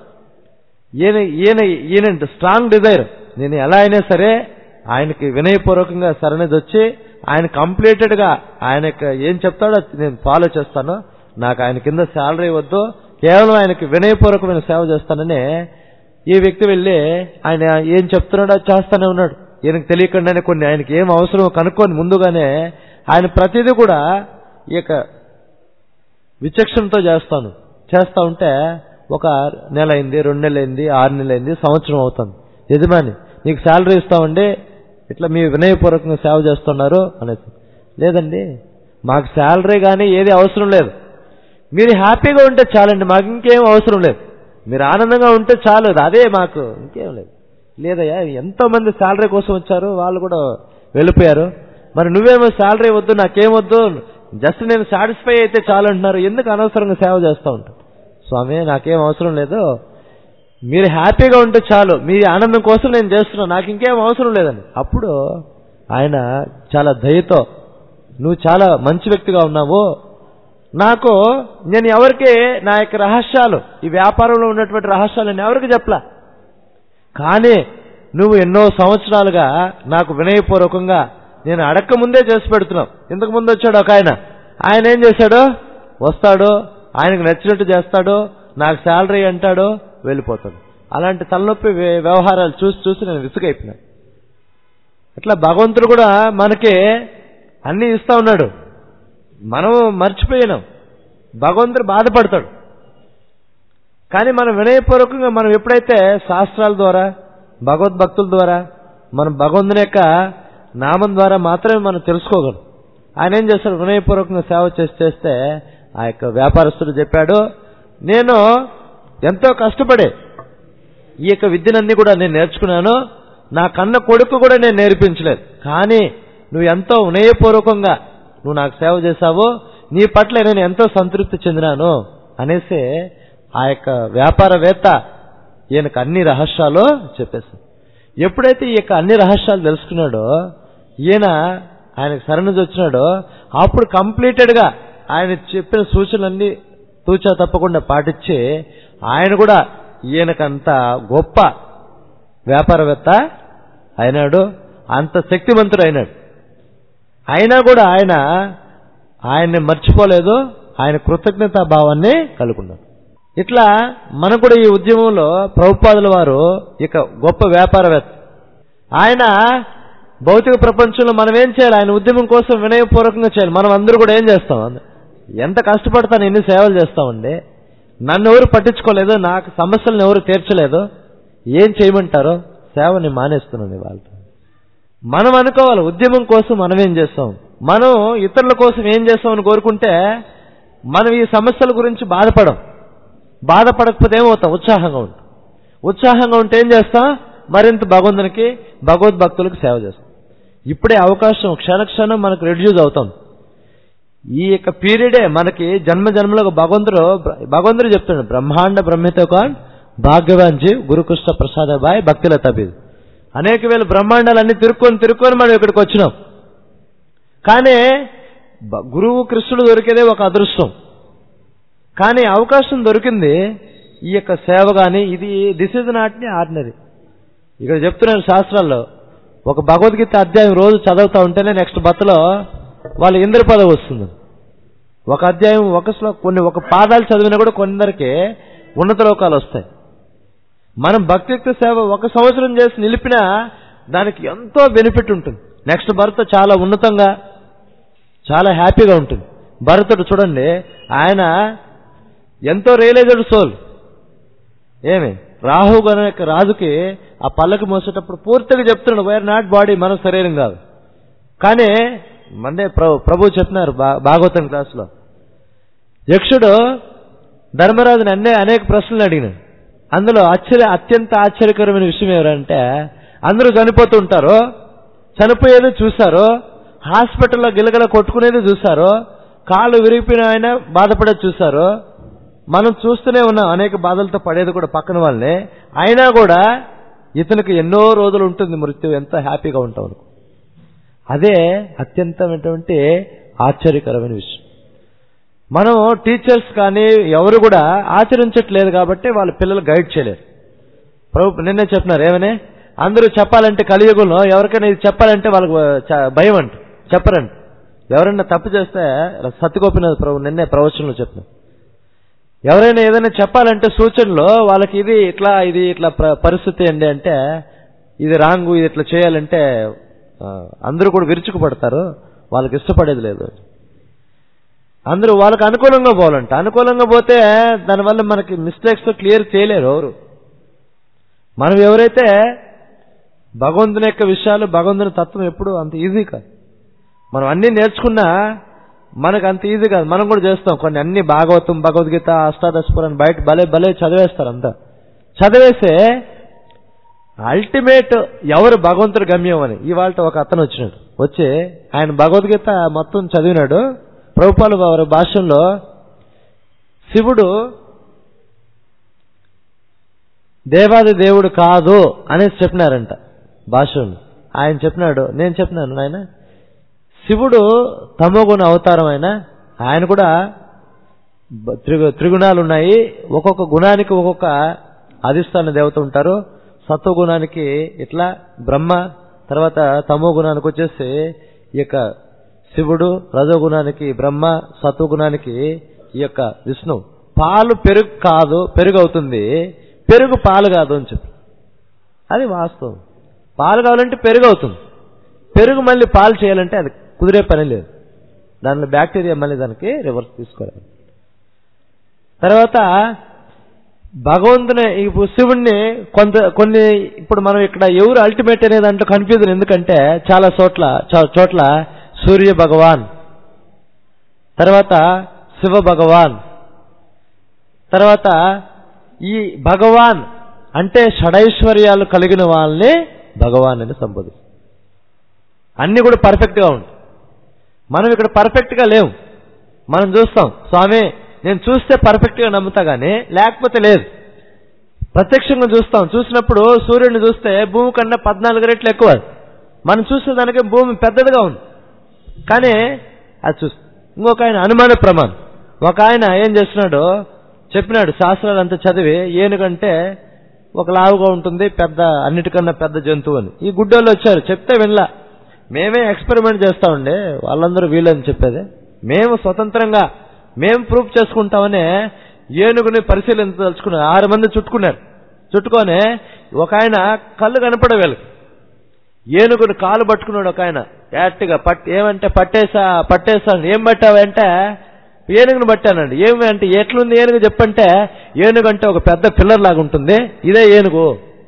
Speaker 1: ఈయన ఈయన ఈయన స్ట్రాంగ్ డిజైర్ నేను ఎలా అయినా సరే ఆయనకి వినయపూర్వకంగా సరైనది వచ్చి ఆయన కంప్లీటెడ్ గా ఆయనకి ఏం చెప్తాడో అది నేను ఫాలో చేస్తాను నాకు ఆయన కింద శాలరీ వద్దు కేవలం ఆయనకి వినయపూర్వకమైన సేవ చేస్తానని ఈ వ్యక్తి వెళ్ళి ఆయన ఏం చెప్తున్నాడో అది చేస్తానే ఉన్నాడు ఈయనకు తెలియకుండానే కొన్ని ఆయనకి ఏం అవసరమో కనుక్కొని ముందుగానే ఆయన ప్రతిదీ కూడా ఈ యొక్క విచక్షణతో చేస్తాను చేస్తా ఉంటే ఒక నెల అయింది రెండు నెలలు అయింది ఆరు నెలలు అయింది సంవత్సరం అవుతుంది యజమాని నీకు శాలరీ ఇస్తామండి ఇట్లా మీ వినయపూర్వకంగా సేవ చేస్తున్నారు అనేసి లేదండి మాకు శాలరీ కానీ ఏది అవసరం లేదు మీరు హ్యాపీగా ఉంటే చాలండి మాకు ఇంకేం అవసరం లేదు మీరు ఆనందంగా ఉంటే చాలు అదే మాకు ఇంకేం లేదు లేదయ్యా ఎంతో మంది శాలరీ కోసం వచ్చారు వాళ్ళు కూడా వెళ్ళిపోయారు మరి నువ్వేమో శాలరీ వద్దు నాకేం వద్దు జస్ట్ నేను సాటిస్ఫై అయితే చాలు అంటున్నారు ఎందుకు అనవసరంగా సేవ చేస్తూ ఉంటాను స్వామి నాకేం అవసరం లేదు మీరు హ్యాపీగా ఉంటే చాలు మీ ఆనందం కోసం నేను చేస్తున్నాను నాకు ఇంకేం అవసరం లేదండి అప్పుడు ఆయన చాలా దయతో నువ్వు చాలా మంచి వ్యక్తిగా ఉన్నావు నాకు నేను ఎవరికి నా యొక్క రహస్యాలు ఈ వ్యాపారంలో ఉన్నటువంటి రహస్యాలు నేను ఎవరికి చెప్పలా కానీ నువ్వు ఎన్నో సంవత్సరాలుగా నాకు వినయపూర్వకంగా నేను అడక్క ముందే చేసి పెడుతున్నావు ఇంతకు ముందు వచ్చాడు ఒక ఆయన ఆయన ఏం చేశాడు వస్తాడు ఆయనకు నచ్చినట్టు చేస్తాడు నాకు శాలరీ అంటాడు వెళ్ళిపోతాడు అలాంటి తలనొప్పి వ్య- వ్యవహారాలు చూసి చూసి నేను విసుగైపోయినా అట్లా భగవంతుడు కూడా మనకి అన్ని ఇస్తా ఉన్నాడు మనం మర్చిపోయినాం భగవంతుడు బాధపడతాడు కానీ మనం వినయపూర్వకంగా మనం ఎప్పుడైతే శాస్త్రాల ద్వారా భగవద్భక్తుల ద్వారా మనం భగవంతుని యొక్క నామం ద్వారా మాత్రమే మనం తెలుసుకోగలం ఆయన ఏం చేస్తాడు వినయపూర్వకంగా సేవ చేసి చేస్తే ఆ యొక్క వ్యాపారస్తుడు చెప్పాడు నేను ఎంతో కష్టపడే ఈ యొక్క విద్యనన్నీ కూడా నేను నేర్చుకున్నాను నా కన్న కొడుకు కూడా నేను నేర్పించలేదు కానీ నువ్వు ఎంతో వినయపూర్వకంగా నువ్వు నాకు సేవ చేశావు నీ పట్ల నేను ఎంతో సంతృప్తి చెందినాను అనేసి ఆ యొక్క వ్యాపారవేత్త ఈయనకు అన్ని రహస్యాలు చెప్పేశాడు ఎప్పుడైతే ఈ యొక్క అన్ని రహస్యాలు తెలుసుకున్నాడో ఈయన ఆయనకు సరణి వచ్చినాడో అప్పుడు కంప్లీటెడ్ గా ఆయన చెప్పిన సూచనలన్నీ తూచా తప్పకుండా పాటించి ఆయన కూడా ఈయనకంత గొప్ప వ్యాపారవేత్త అయినాడు అంత శక్తివంతుడు అయినాడు అయినా కూడా ఆయన ఆయన్ని మర్చిపోలేదు ఆయన కృతజ్ఞతా భావాన్ని కలుగున్నాడు ఇట్లా మనం కూడా ఈ ఉద్యమంలో ప్రభుపాదుల వారు ఇక గొప్ప వ్యాపారవేత్త ఆయన భౌతిక ప్రపంచంలో మనం ఏం చేయాలి ఆయన ఉద్యమం కోసం వినయపూర్వకంగా చేయాలి మనం అందరూ కూడా ఏం చేస్తాం ఎంత కష్టపడతాను ఎన్ని సేవలు చేస్తామండి నన్ను ఎవరు పట్టించుకోలేదు నాకు సమస్యలను ఎవరు తీర్చలేదు ఏం చేయమంటారో సేవని మానేస్తున్నాను వాళ్ళతో మనం అనుకోవాలి ఉద్యమం కోసం మనం ఏం చేస్తాం మనం ఇతరుల కోసం ఏం చేస్తామని కోరుకుంటే మనం ఈ సమస్యల గురించి బాధపడం బాధపడకపోతే ఏమవుతాం ఉత్సాహంగా ఉంటాం ఉత్సాహంగా ఉంటే ఏం చేస్తాం మరింత భగవంతునికి భగవద్భక్తులకు సేవ చేస్తాం ఇప్పుడే అవకాశం క్షణక్షణం మనకు రెడ్యూస్ అవుతాం ఈ యొక్క పీరియడే మనకి జన్మ జన్మలకు భగవంతుడు భగవంతుడు చెప్తున్నాడు బ్రహ్మాండ బ్రహ్మితో కాన్ భాగ్యవాన్ జీవ్ గురుకృష్ణ ప్రసాద బాయ్ భక్తుల తబీద్ అనేక వేల బ్రహ్మాండాలన్నీ తిరుక్కొని తిరుక్కొని మనం ఇక్కడికి వచ్చినాం కానీ బ- గురువు కృష్ణుడు దొరికేదే ఒక అదృష్టం కానీ అవకాశం దొరికింది ఈ యొక్క సేవ కానీ ఇది దిస్ ఇస్ నాట్ ఆర్డినరీ ఇక్కడ చెప్తున్నాను శాస్త్రాల్లో ఒక భగవద్గీత అధ్యాయం రోజు చదువుతా ఉంటేనే నెక్స్ట్ బత్తలో వాళ్ళ ఇంద్ర పదవి వస్తుంది ఒక అధ్యాయం ఒక శ్లో కొన్ని ఒక పాదాలు చదివినా కూడా కొందరికి ఉన్నత లోకాలు వస్తాయి మనం భక్తియుక్త సేవ ఒక సంవత్సరం చేసి నిలిపినా దానికి ఎంతో బెనిఫిట్ ఉంటుంది నెక్స్ట్ భర్త చాలా ఉన్నతంగా చాలా హ్యాపీగా ఉంటుంది భరతుడు చూడండి ఆయన ఎంతో రియలైజ్డ్ సోల్ ఏమి రాహు అనే యొక్క రాజుకి ఆ పల్లకి మోసేటప్పుడు పూర్తిగా చెప్తున్నాడు వేర్ నాట్ బాడీ మన శరీరం కాదు కానీ మందే ప్రభు ప్రభు చెప్తున్నారు భా- భాగవతం క్లాసులో యక్షుడు ధర్మరాజుని అన్నే అనేక ప్రశ్నలు అడిగినాడు అందులో ఆశ్చర్య అత్యంత ఆశ్చర్యకరమైన విషయం ఎవరంటే అందరూ చనిపోతూ ఉంటారు చనిపోయేది చూశారు హాస్పిటల్లో గిలగల కొట్టుకునేది చూశారు కాళ్ళు విరిగిపోయిన ఆయన బాధపడేది చూశారు మనం చూస్తూనే ఉన్నాం అనేక బాధలతో పడేది కూడా పక్కన వాళ్ళని అయినా కూడా ఇతనికి ఎన్నో రోజులు ఉంటుంది మృత్యు ఎంత హ్యాపీగా ఉంటాం అనుకో. అదే అత్యంతమైనటువంటి ఆశ్చర్యకరమైన విషయం మనం టీచర్స్ కానీ ఎవరు కూడా ఆచరించట్లేదు కాబట్టి వాళ్ళ పిల్లలు గైడ్ చేయలేరు ప్రభు నిన్నే చెప్పినారు ఏమని అందరూ చెప్పాలంటే కలియుగంలో ఎవరికైనా ఇది చెప్పాలంటే వాళ్ళకు చ- భయం అంట చెప్పరంట ఎవరైనా తప్పు చేస్తే సత్యగోపినాథ్ ప్రభు నిన్నే ప్రవచనంలో చెప్పిన ఎవరైనా ఏదైనా చెప్పాలంటే సూచనలో వాళ్ళకి ఇది ఇట్లా ఇది ఇట్లా ప్ర- పరిస్థితి అండి అంటే ఇది రాంగు ఇది ఇట్లా చేయాలంటే ఆ, అందరూ కూడా విరుచుకుపడతారు వాళ్ళకి ఇష్టపడేది లేదు అందరూ వాళ్ళకి అనుకూలంగా పోవాలంట అనుకూలంగా పోతే దానివల్ల మనకి మిస్టేక్స్ తో క్లియర్ చేయలేరు ఎవరు మనం ఎవరైతే భగవంతుని యొక్క విషయాలు భగవంతుని తత్వం ఎప్పుడు అంత ఈజీ కాదు మనం అన్ని నేర్చుకున్నా మనకు అంత ఈజీ కాదు మనం కూడా చేస్తాం కొన్ని అన్ని భాగవతం భగవద్గీత అష్టాదశ పురాణం బయట భలే భలే చదివేస్తారు అంతా చదివేసే అల్టిమేట్ ఎవరు భగవంతుడి గమ్యం అని ఇవాళ ఒక అతను వచ్చినాడు వచ్చి ఆయన భగవద్గీత మొత్తం చదివినాడు ప్రభుపాలు వారి భాషల్లో శివుడు దేవాది దేవుడు కాదు అనేసి చెప్పినారంట భాషలు ఆయన చెప్పినాడు నేను చెప్పినాను ఆయన శివుడు తమోగుణ అవతారం ఆయన ఆయన కూడా బ- త్రిగు త్రిగుణాలు ఉన్నాయి ఒక్కొక్క గుణానికి ఒక్కొక్క అధిష్టాన దేవత ఉంటారు సత్వగుణానికి ఇట్లా బ్రహ్మ తర్వాత తమో గుణానికి వచ్చేసి ఈ యొక్క శివుడు రజోగుణానికి బ్రహ్మ సత్వగుణానికి ఈ యొక్క విష్ణు పాలు పెరుగు కాదు పెరుగు అవుతుంది పెరుగు పాలు కాదు అని చెప్పి అది వాస్తవం పాలు కావాలంటే పెరుగు అవుతుంది పెరుగు మళ్ళీ పాలు చేయాలంటే అది కుదిరే పని లేదు దానిలో బ్యాక్టీరియా మళ్ళీ దానికి రివర్స్ తీసుకోవాలి తర్వాత భగవంతుని ఇప్పుడు శివుణ్ణి కొంత కొన్ని ఇప్పుడు మనం ఇక్కడ ఎవరు అల్టిమేట్ అనే దాంట్లో కన్ఫ్యూజన్ ఎందుకంటే చాలా చోట్ల చా- చోట్ల సూర్య భగవాన్ తర్వాత శివ భగవాన్ తర్వాత ఈ భగవాన్ అంటే షడైశ్వర్యాలు కలిగిన వాళ్ళని భగవాన్ అని సంబోధిస్తారు అన్ని కూడా పర్ఫెక్ట్ గా ఉంటాయి మనం ఇక్కడ పర్ఫెక్ట్ గా లేవు మనం చూస్తాం స్వామి నేను చూస్తే పర్ఫెక్ట్ గా నమ్ముతా గానీ లేకపోతే లేదు ప్రత్యక్షంగా చూస్తాం చూసినప్పుడు సూర్యుడిని చూస్తే భూమి కన్నా పద్నాలుగు రెట్లు ఎక్కువ మనం చూసే దానికి భూమి పెద్దదిగా ఉంది కానీ అది చూస్తాం ఇంకొక ఆయన అనుమాన ప్రమాణం ఒక ఆయన ఏం చేస్తున్నాడు చెప్పినాడు శాస్త్రాలు అంతా చదివి ఏనుగంటే ఒక లావుగా ఉంటుంది పెద్ద అన్నిటికన్నా పెద్ద జంతువు అని ఈ గుడ్డోళ్ళు వచ్చారు చెప్తే వినలా మేమే ఎక్స్పెరిమెంట్ చేస్తా ఉండే వాళ్ళందరూ వీళ్ళని చెప్పేది మేము స్వతంత్రంగా మేము ప్రూఫ్ చేసుకుంటామని ఏనుగుని పరిశీలించదలుచుకున్నారు ఆరు మంది చుట్టుకున్నారు చుట్టుకొని ఒక ఆయన కళ్ళు కనపడే వీళ్ళకి ఏనుగుని కాలు పట్టుకున్నాడు ఒక ఆయన యాక్ట్గా పట్ ఏమంటే పట్టేసా పట్టేసాను ఏం పట్టావంటే ఏనుగుని పట్టానండి ఏమి అంటే ఎట్లుంది ఏనుగు చెప్పంటే ఏనుగు అంటే ఒక పెద్ద పిల్లర్ లాగా ఉంటుంది ఇదే ఏనుగు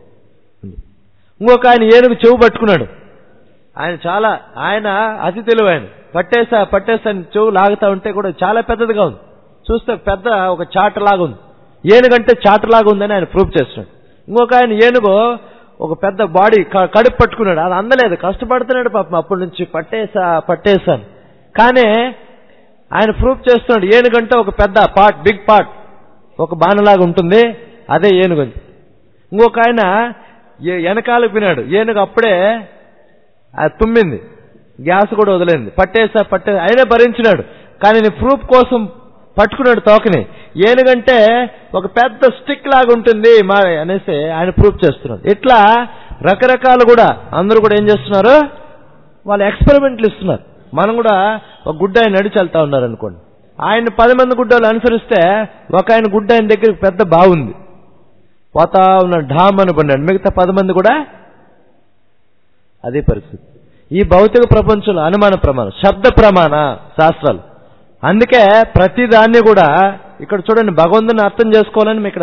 Speaker 1: ఇంకొక ఆయన ఏనుగు చెవు పట్టుకున్నాడు ఆయన చాలా ఆయన అతి తెలివైన పట్టేసా పట్టేసా అని చెవు లాగుతా ఉంటే కూడా చాలా పెద్దదిగా ఉంది చూస్తే పెద్ద ఒక చాట లాగా ఉంది ఏనుగంటే చాట లాగా ఉందని ఆయన ప్రూఫ్ చేస్తున్నాడు ఇంకొక ఆయన ఏనుగు ఒక పెద్ద బాడీ క- కడుపు పట్టుకున్నాడు అది అందలేదు కష్టపడుతున్నాడు పాపం అప్పటి నుంచి పట్టేసా పట్టేసాను కానీ ఆయన ప్రూఫ్ చేస్తున్నాడు ఏనుగంటే ఒక పెద్ద పార్ట్ బిగ్ పార్ట్ ఒక బాణలాగా ఉంటుంది అదే ఏనుగు అని. ఇంకొక ఆయన ఏ- వెనకాలకు వినాడు ఏనుగు అప్పుడే అది తుమ్మింది గ్యాస్ కూడా వదిలేంది పట్టేసా పట్టే అయినా భరించినాడు కానీ నేను ప్రూఫ్ కోసం పట్టుకున్నాడు తోకని ఏనుగంటే ఒక పెద్ద స్టిక్ లాగా ఉంటుంది మా అనేసి ఆయన ప్రూఫ్ చేస్తున్నాడు ఇట్లా రకరకాలు కూడా అందరూ కూడా ఏం చేస్తున్నారు వాళ్ళు ఎక్స్పెరిమెంట్లు ఇస్తున్నారు మనం కూడా ఒక గుడ్డ ఆయన నడిచి వెళ్తా ఉన్నారు అనుకోండి ఆయన పది మంది గుడ్డలు అనుసరిస్తే ఒక ఆయన గుడ్డ ఆయన దగ్గరికి పెద్ద బాగుంది పోతా ఉన్నాడు ఢామ్ అని పడినాడు మిగతా పది మంది కూడా అదే పరిస్థితి ఈ భౌతిక ప్రపంచంలో అనుమాన ప్రమాణం శబ్ద ప్రమాణ శాస్త్రాలు అందుకే ప్రతి దాన్ని కూడా ఇక్కడ చూడండి భగవంతుని అర్థం చేసుకోవాలని మేము ఇక్కడ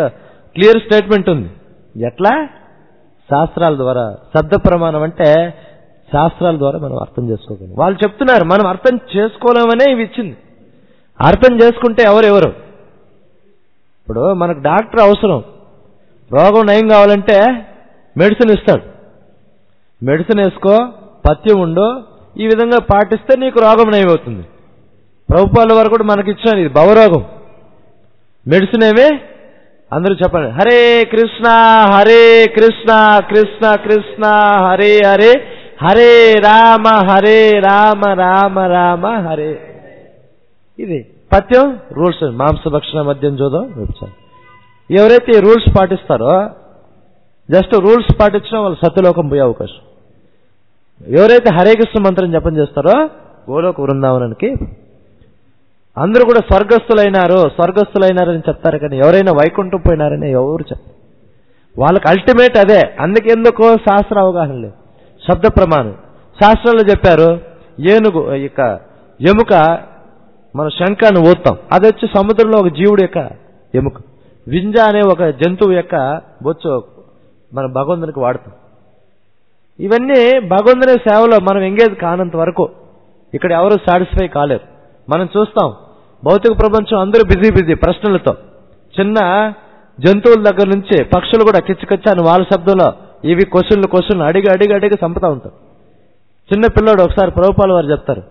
Speaker 1: క్లియర్ స్టేట్మెంట్ ఉంది ఎట్లా శాస్త్రాల ద్వారా శబ్ద ప్రమాణం అంటే శాస్త్రాల ద్వారా మనం అర్థం చేసుకోగలం వాళ్ళు చెప్తున్నారు మనం అర్థం చేసుకోలేమనే ఇవి ఇచ్చింది అర్థం చేసుకుంటే ఎవరెవరు ఇప్పుడు మనకు డాక్టర్ అవసరం రోగం నయం కావాలంటే మెడిసిన్ ఇస్తాడు మెడిసిన్ వేసుకో పథ్యం ఉండు ఈ విధంగా పాటిస్తే నీకు రోగం నయమవుతుంది ప్రభుపాల వారు కూడా మనకి ఇచ్చిన ఇది భవరోగం మెడిసిన్ ఏమి అందరూ చెప్పండి హరే కృష్ణ హరే కృష్ణ కృష్ణ కృష్ణ హరే హరే హరే రామ హరే రామ రామ రామ హరే ఇది పథ్యం రూల్స్ మాంసభక్షణ మద్యం చూద్దాం వెబ్సైట్ ఎవరైతే ఈ రూల్స్ పాటిస్తారో జస్ట్ రూల్స్ పాటించినా వాళ్ళు సత్యలోకం పోయే అవకాశం ఎవరైతే హరే కృష్ణ మంత్రం జపం చేస్తారో గోలోక బృందావనానికి అందరూ కూడా స్వర్గస్థులైనారు స్వర్గస్థులైనారని చెప్తారు కానీ ఎవరైనా వైకుంఠం పోయినారని ఎవరు చెప్తారు వాళ్ళకి అల్టిమేట్ అదే అందుకెందుకో శాస్త్ర అవగాహన లేదు శబ్ద ప్రమాణం శాస్త్రంలో చెప్పారు ఏనుగు ఇక ఎముక మన శంఖాన్ని ఊతాం అది వచ్చి సముద్రంలో ఒక జీవుడు యొక్క ఎముక వింజ అనే ఒక జంతువు యొక్క బొచ్చు మన భగవంతునికి వాడతాం ఇవన్నీ భగవంతుని సేవలో మనం ఎంగేజ్ కానంత వరకు ఇక్కడ ఎవరు సాటిస్ఫై కాలేరు మనం చూస్తాం భౌతిక ప్రపంచం అందరూ బిజీ బిజీ ప్రశ్నలతో చిన్న జంతువుల దగ్గర నుంచి పక్షులు కూడా కిచ్చకిచ్చ అని వాళ్ళ శబ్దంలో ఇవి క్వశ్చన్లు క్వశ్చన్లు అడిగి అడిగి అడిగి చంపుతా ఉంటారు చిన్న పిల్లోడు ఒకసారి ప్రభుపాల వారు చెప్తారు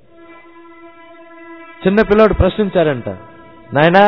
Speaker 1: చిన్న పిల్లోడు ప్రశ్నించారంట నాయనా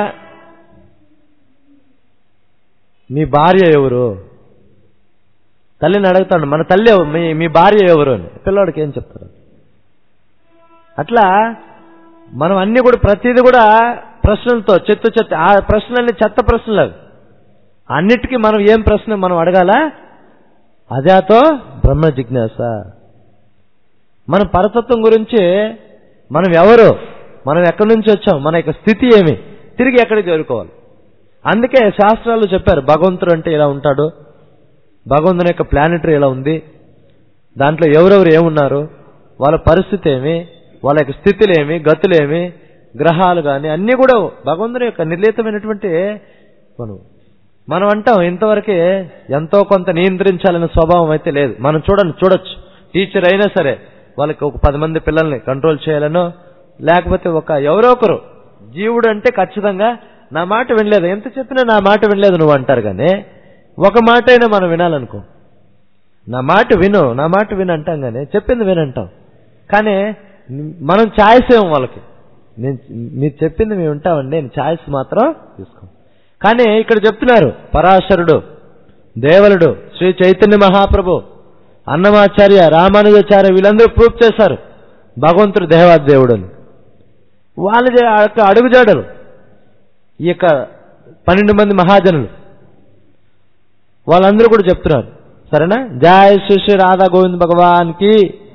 Speaker 1: మీ భార్య ఎవరు తల్లిని అడుగుతాడు మన తల్లి ఎవ- మీ మీ భార్య ఎవరు అని పిల్లోడికి ఏం చెప్తారు అట్లా మనం అన్ని కూడా ప్రతిదీ కూడా ప్రశ్నలతో చెత్త చెత్త ఆ ప్రశ్నలన్నీ చెత్త ప్రశ్నలు అవి అన్నిటికీ మనం ఏం ప్రశ్న మనం అడగాల అదాతో బ్రహ్మ జిజ్ఞాస మన పరతత్వం గురించి మనం ఎవరు మనం ఎక్కడి నుంచి వచ్చాం మన యొక్క స్థితి ఏమి తిరిగి ఎక్కడికి చేరుకోవాలి అందుకే శాస్త్రాలు చెప్పారు భగవంతుడు అంటే ఇలా ఉంటాడు భగవంతుని యొక్క ప్లానెటరీ ఎలా ఉంది దాంట్లో ఎవరెవరు ఏమున్నారు వాళ్ళ పరిస్థితి ఏమి వాళ్ళ యొక్క స్థితులేమి గతులేమి గ్రహాలు కానీ అన్నీ కూడా భగవంతుని యొక్క నిర్లీతమైనటువంటి మనం మనం అంటాం ఇంతవరకే ఎంతో కొంత నియంత్రించాలనే స్వభావం అయితే లేదు మనం చూడండి చూడొచ్చు టీచర్ అయినా సరే వాళ్ళకి ఒక పది మంది పిల్లల్ని కంట్రోల్ చేయాలనో లేకపోతే ఒక ఎవరో ఒకరు జీవుడు అంటే ఖచ్చితంగా నా మాట వినలేదు ఎంత చెప్పినా నా మాట వినలేదు నువ్వు అంటారు కానీ ఒక మాట అయినా మనం వినాలనుకో నా మాట విను నా మాట విను అంటాం కానీ చెప్పింది వినంటాం కానీ మనం ఛాయిస్ ఏమో వాళ్ళకి నేను మీరు చెప్పింది మేము వింటామండి నేను ఛాయిస్ మాత్రం తీసుకోం కానీ ఇక్కడ చెప్తున్నారు పరాశరుడు దేవలుడు శ్రీ చైతన్య మహాప్రభు అన్నమాచార్య రామానుజాచార్య వీళ్ళందరూ ప్రూఫ్ చేశారు భగవంతుడు దేవాదేవుడు అని వాళ్ళ యొక్క అడుగుజాడలు ఈ యొక్క పన్నెండు మంది మహాజనులు వాళ్ళందరూ కూడా చెప్తున్నారు సరేనా జయ శ్రీ శ్రీ రాధా గోవింద్ భగవాన్ కి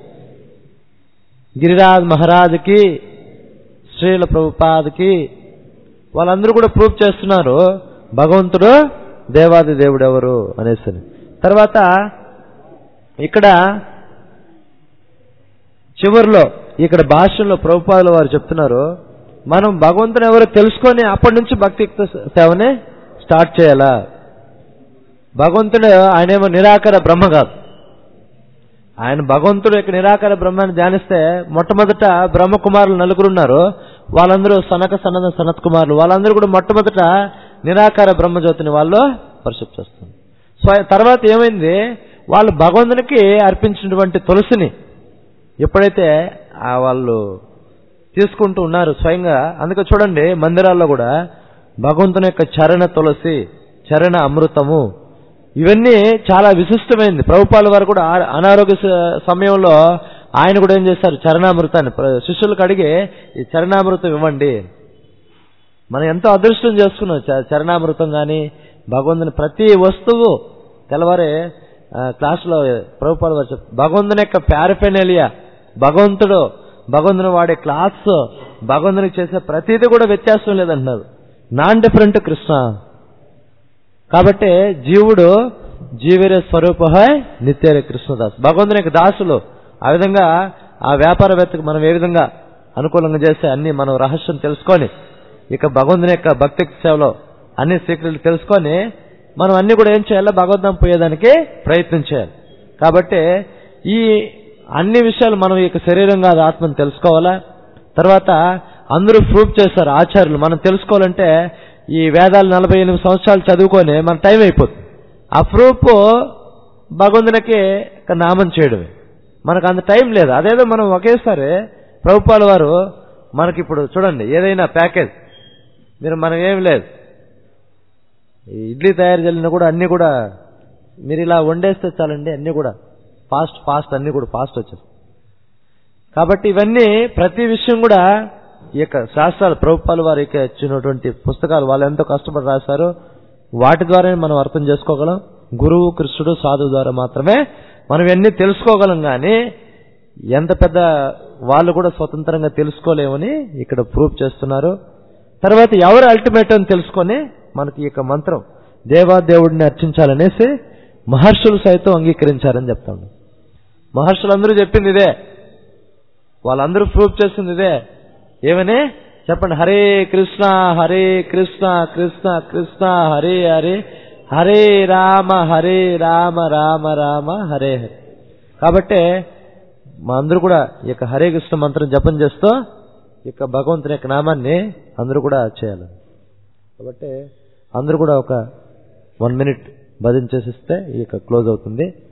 Speaker 1: గిరిరాజ్ మహారాజ్ కి శ్రీల ప్రభుపాద్ కి వాళ్ళందరూ కూడా ప్రూఫ్ చేస్తున్నారు భగవంతుడు దేవాది దేవుడు ఎవరు అనేసి తర్వాత ఇక్కడ చివరిలో ఇక్కడ భాషల్లో ప్రభుపాదుల వారు చెప్తున్నారు మనం భగవంతుని ఎవరో తెలుసుకొని అప్పటి నుంచి భక్తియుక్త సేవని స్టార్ట్ చేయాలా భగవంతుడు ఆయనేమో నిరాకార బ్రహ్మ కాదు ఆయన భగవంతుడు యొక్క నిరాకార బ్రహ్మాన్ని ధ్యానిస్తే మొట్టమొదట బ్రహ్మ కుమారులు నలుగురు ఉన్నారు వాళ్ళందరూ సనక సనద సనత్ కుమారులు వాళ్ళందరూ కూడా మొట్టమొదట నిరాకార బ్రహ్మజ్యోతిని వాళ్ళు వర్షిప్ చేస్తారు సో తర్వాత ఏమైంది వాళ్ళు భగవంతునికి అర్పించినటువంటి తులసిని ఎప్పుడైతే ఆ వాళ్ళు తీసుకుంటూ ఉన్నారు స్వయంగా అందుకే చూడండి మందిరాల్లో కూడా భగవంతుని యొక్క చరణ తులసి చరణ అమృతము ఇవన్నీ చాలా విశిష్టమైంది ప్రభుపాల వారు కూడా ఆ- అనారోగ్య స- సమయంలో ఆయన కూడా ఏం చేశారు చరణామృతాన్ని ప్ర- శిష్యులకు అడిగి ఈ చరణామృతం ఇవ్వండి మనం ఎంతో అదృష్టం చేసుకున్నాం చ- చరణామృతం కానీ భగవంతుని ప్రతి వస్తువు తెల్లవారే ఆ, క్లాసులో ప్రభుపాల వారు చెప్ భగవంతుని యొక్క ప్యారఫెనేలియా భగవంతుడు భగవంతుని వాడే క్లాస్ భగవంతునికి చేసే ప్రతిదీ కూడా వ్యత్యాసం లేదంటున్నారు నాన్ డిఫరెంట్ కృష్ణ కాబట్టి జీవుడు జీవరే స్వరూప నిత్యరే కృష్ణదాస్ భగవంతుని యొక్క దాసులు ఆ విధంగా ఆ వ్యాపారవేత్తకు మనం ఏ విధంగా అనుకూలంగా చేస్తే అన్ని మనం రహస్యం తెలుసుకొని ఇక భగవంతుని యొక్క భక్తి సేవలో అన్ని సీక్రెట్లు తెలుసుకొని మనం అన్ని కూడా ఏం చేయాలి భగవద్ధాం పోయేదానికి ప్రయత్నం చేయాలి కాబట్టి ఈ అన్ని విషయాలు మనం ఈ యొక్క శరీరం కాదు ఆత్మను తెలుసుకోవాలా తర్వాత అందరూ ప్రూఫ్ చేస్తారు ఆచార్యులు మనం తెలుసుకోవాలంటే ఈ వేదాలు నలభై ఎనిమిది సంవత్సరాలు చదువుకొని మన టైం అయిపోతుంది ఆ ప్రూఫ్ భగవంతునికి ఒక నామం చేయడమే మనకు అంత టైం లేదు అదేదో మనం ఒకేసారి ప్రభుపాల వారు మనకి ఇప్పుడు చూడండి ఏదైనా ప్యాకేజ్ మీరు మనం ఏం లేదు ఈ ఇడ్లీ తయారు చేయాలన్నా కూడా అన్ని కూడా మీరు ఇలా వండేస్తే చాలండి అన్ని కూడా ఫాస్ట్ ఫాస్ట్ అన్ని కూడా ఫాస్ట్ వచ్చేస్తాయి కాబట్టి ఇవన్నీ ప్రతి విషయం కూడా ఈ యొక్క శాస్త్రాలు ప్రభుత్వాలు వారి యొక్క ఇచ్చినటువంటి పుస్తకాలు వాళ్ళు ఎంతో కష్టపడి రాశారు వాటి ద్వారానే మనం అర్థం చేసుకోగలం గురువు కృష్ణుడు సాధువు ద్వారా మాత్రమే మనం ఇవన్నీ తెలుసుకోగలం కానీ ఎంత పెద్ద వాళ్ళు కూడా స్వతంత్రంగా తెలుసుకోలేమని ఇక్కడ ప్రూఫ్ చేస్తున్నారు తర్వాత ఎవరు అల్టిమేట్ అని తెలుసుకొని మనకి ఈ యొక్క మంత్రం దేవాదేవుడిని అర్చించాలనేసి మహర్షులు సైతం అంగీకరించారని చెప్తాను మహర్షులందరూ చెప్పింది ఇదే వాళ్ళందరూ ప్రూఫ్ చేసింది ఇదే ఏమని చెప్పండి హరే కృష్ణ హరే కృష్ణ కృష్ణ కృష్ణ హరే హరే హరే రామ హరే రామ రామ రామ హరే హరే కాబట్టి మా అందరూ కూడా ఈ యొక్క హరే కృష్ణ మంత్రం జపం చేస్తూ ఈ యొక్క భగవంతుని యొక్క నామాన్ని అందరూ కూడా చేయాలి కాబట్టి అందరూ కూడా ఒక వన్ మినిట్ భజన చేసిస్తే ఈ యొక్క క్లోజ్ అవుతుంది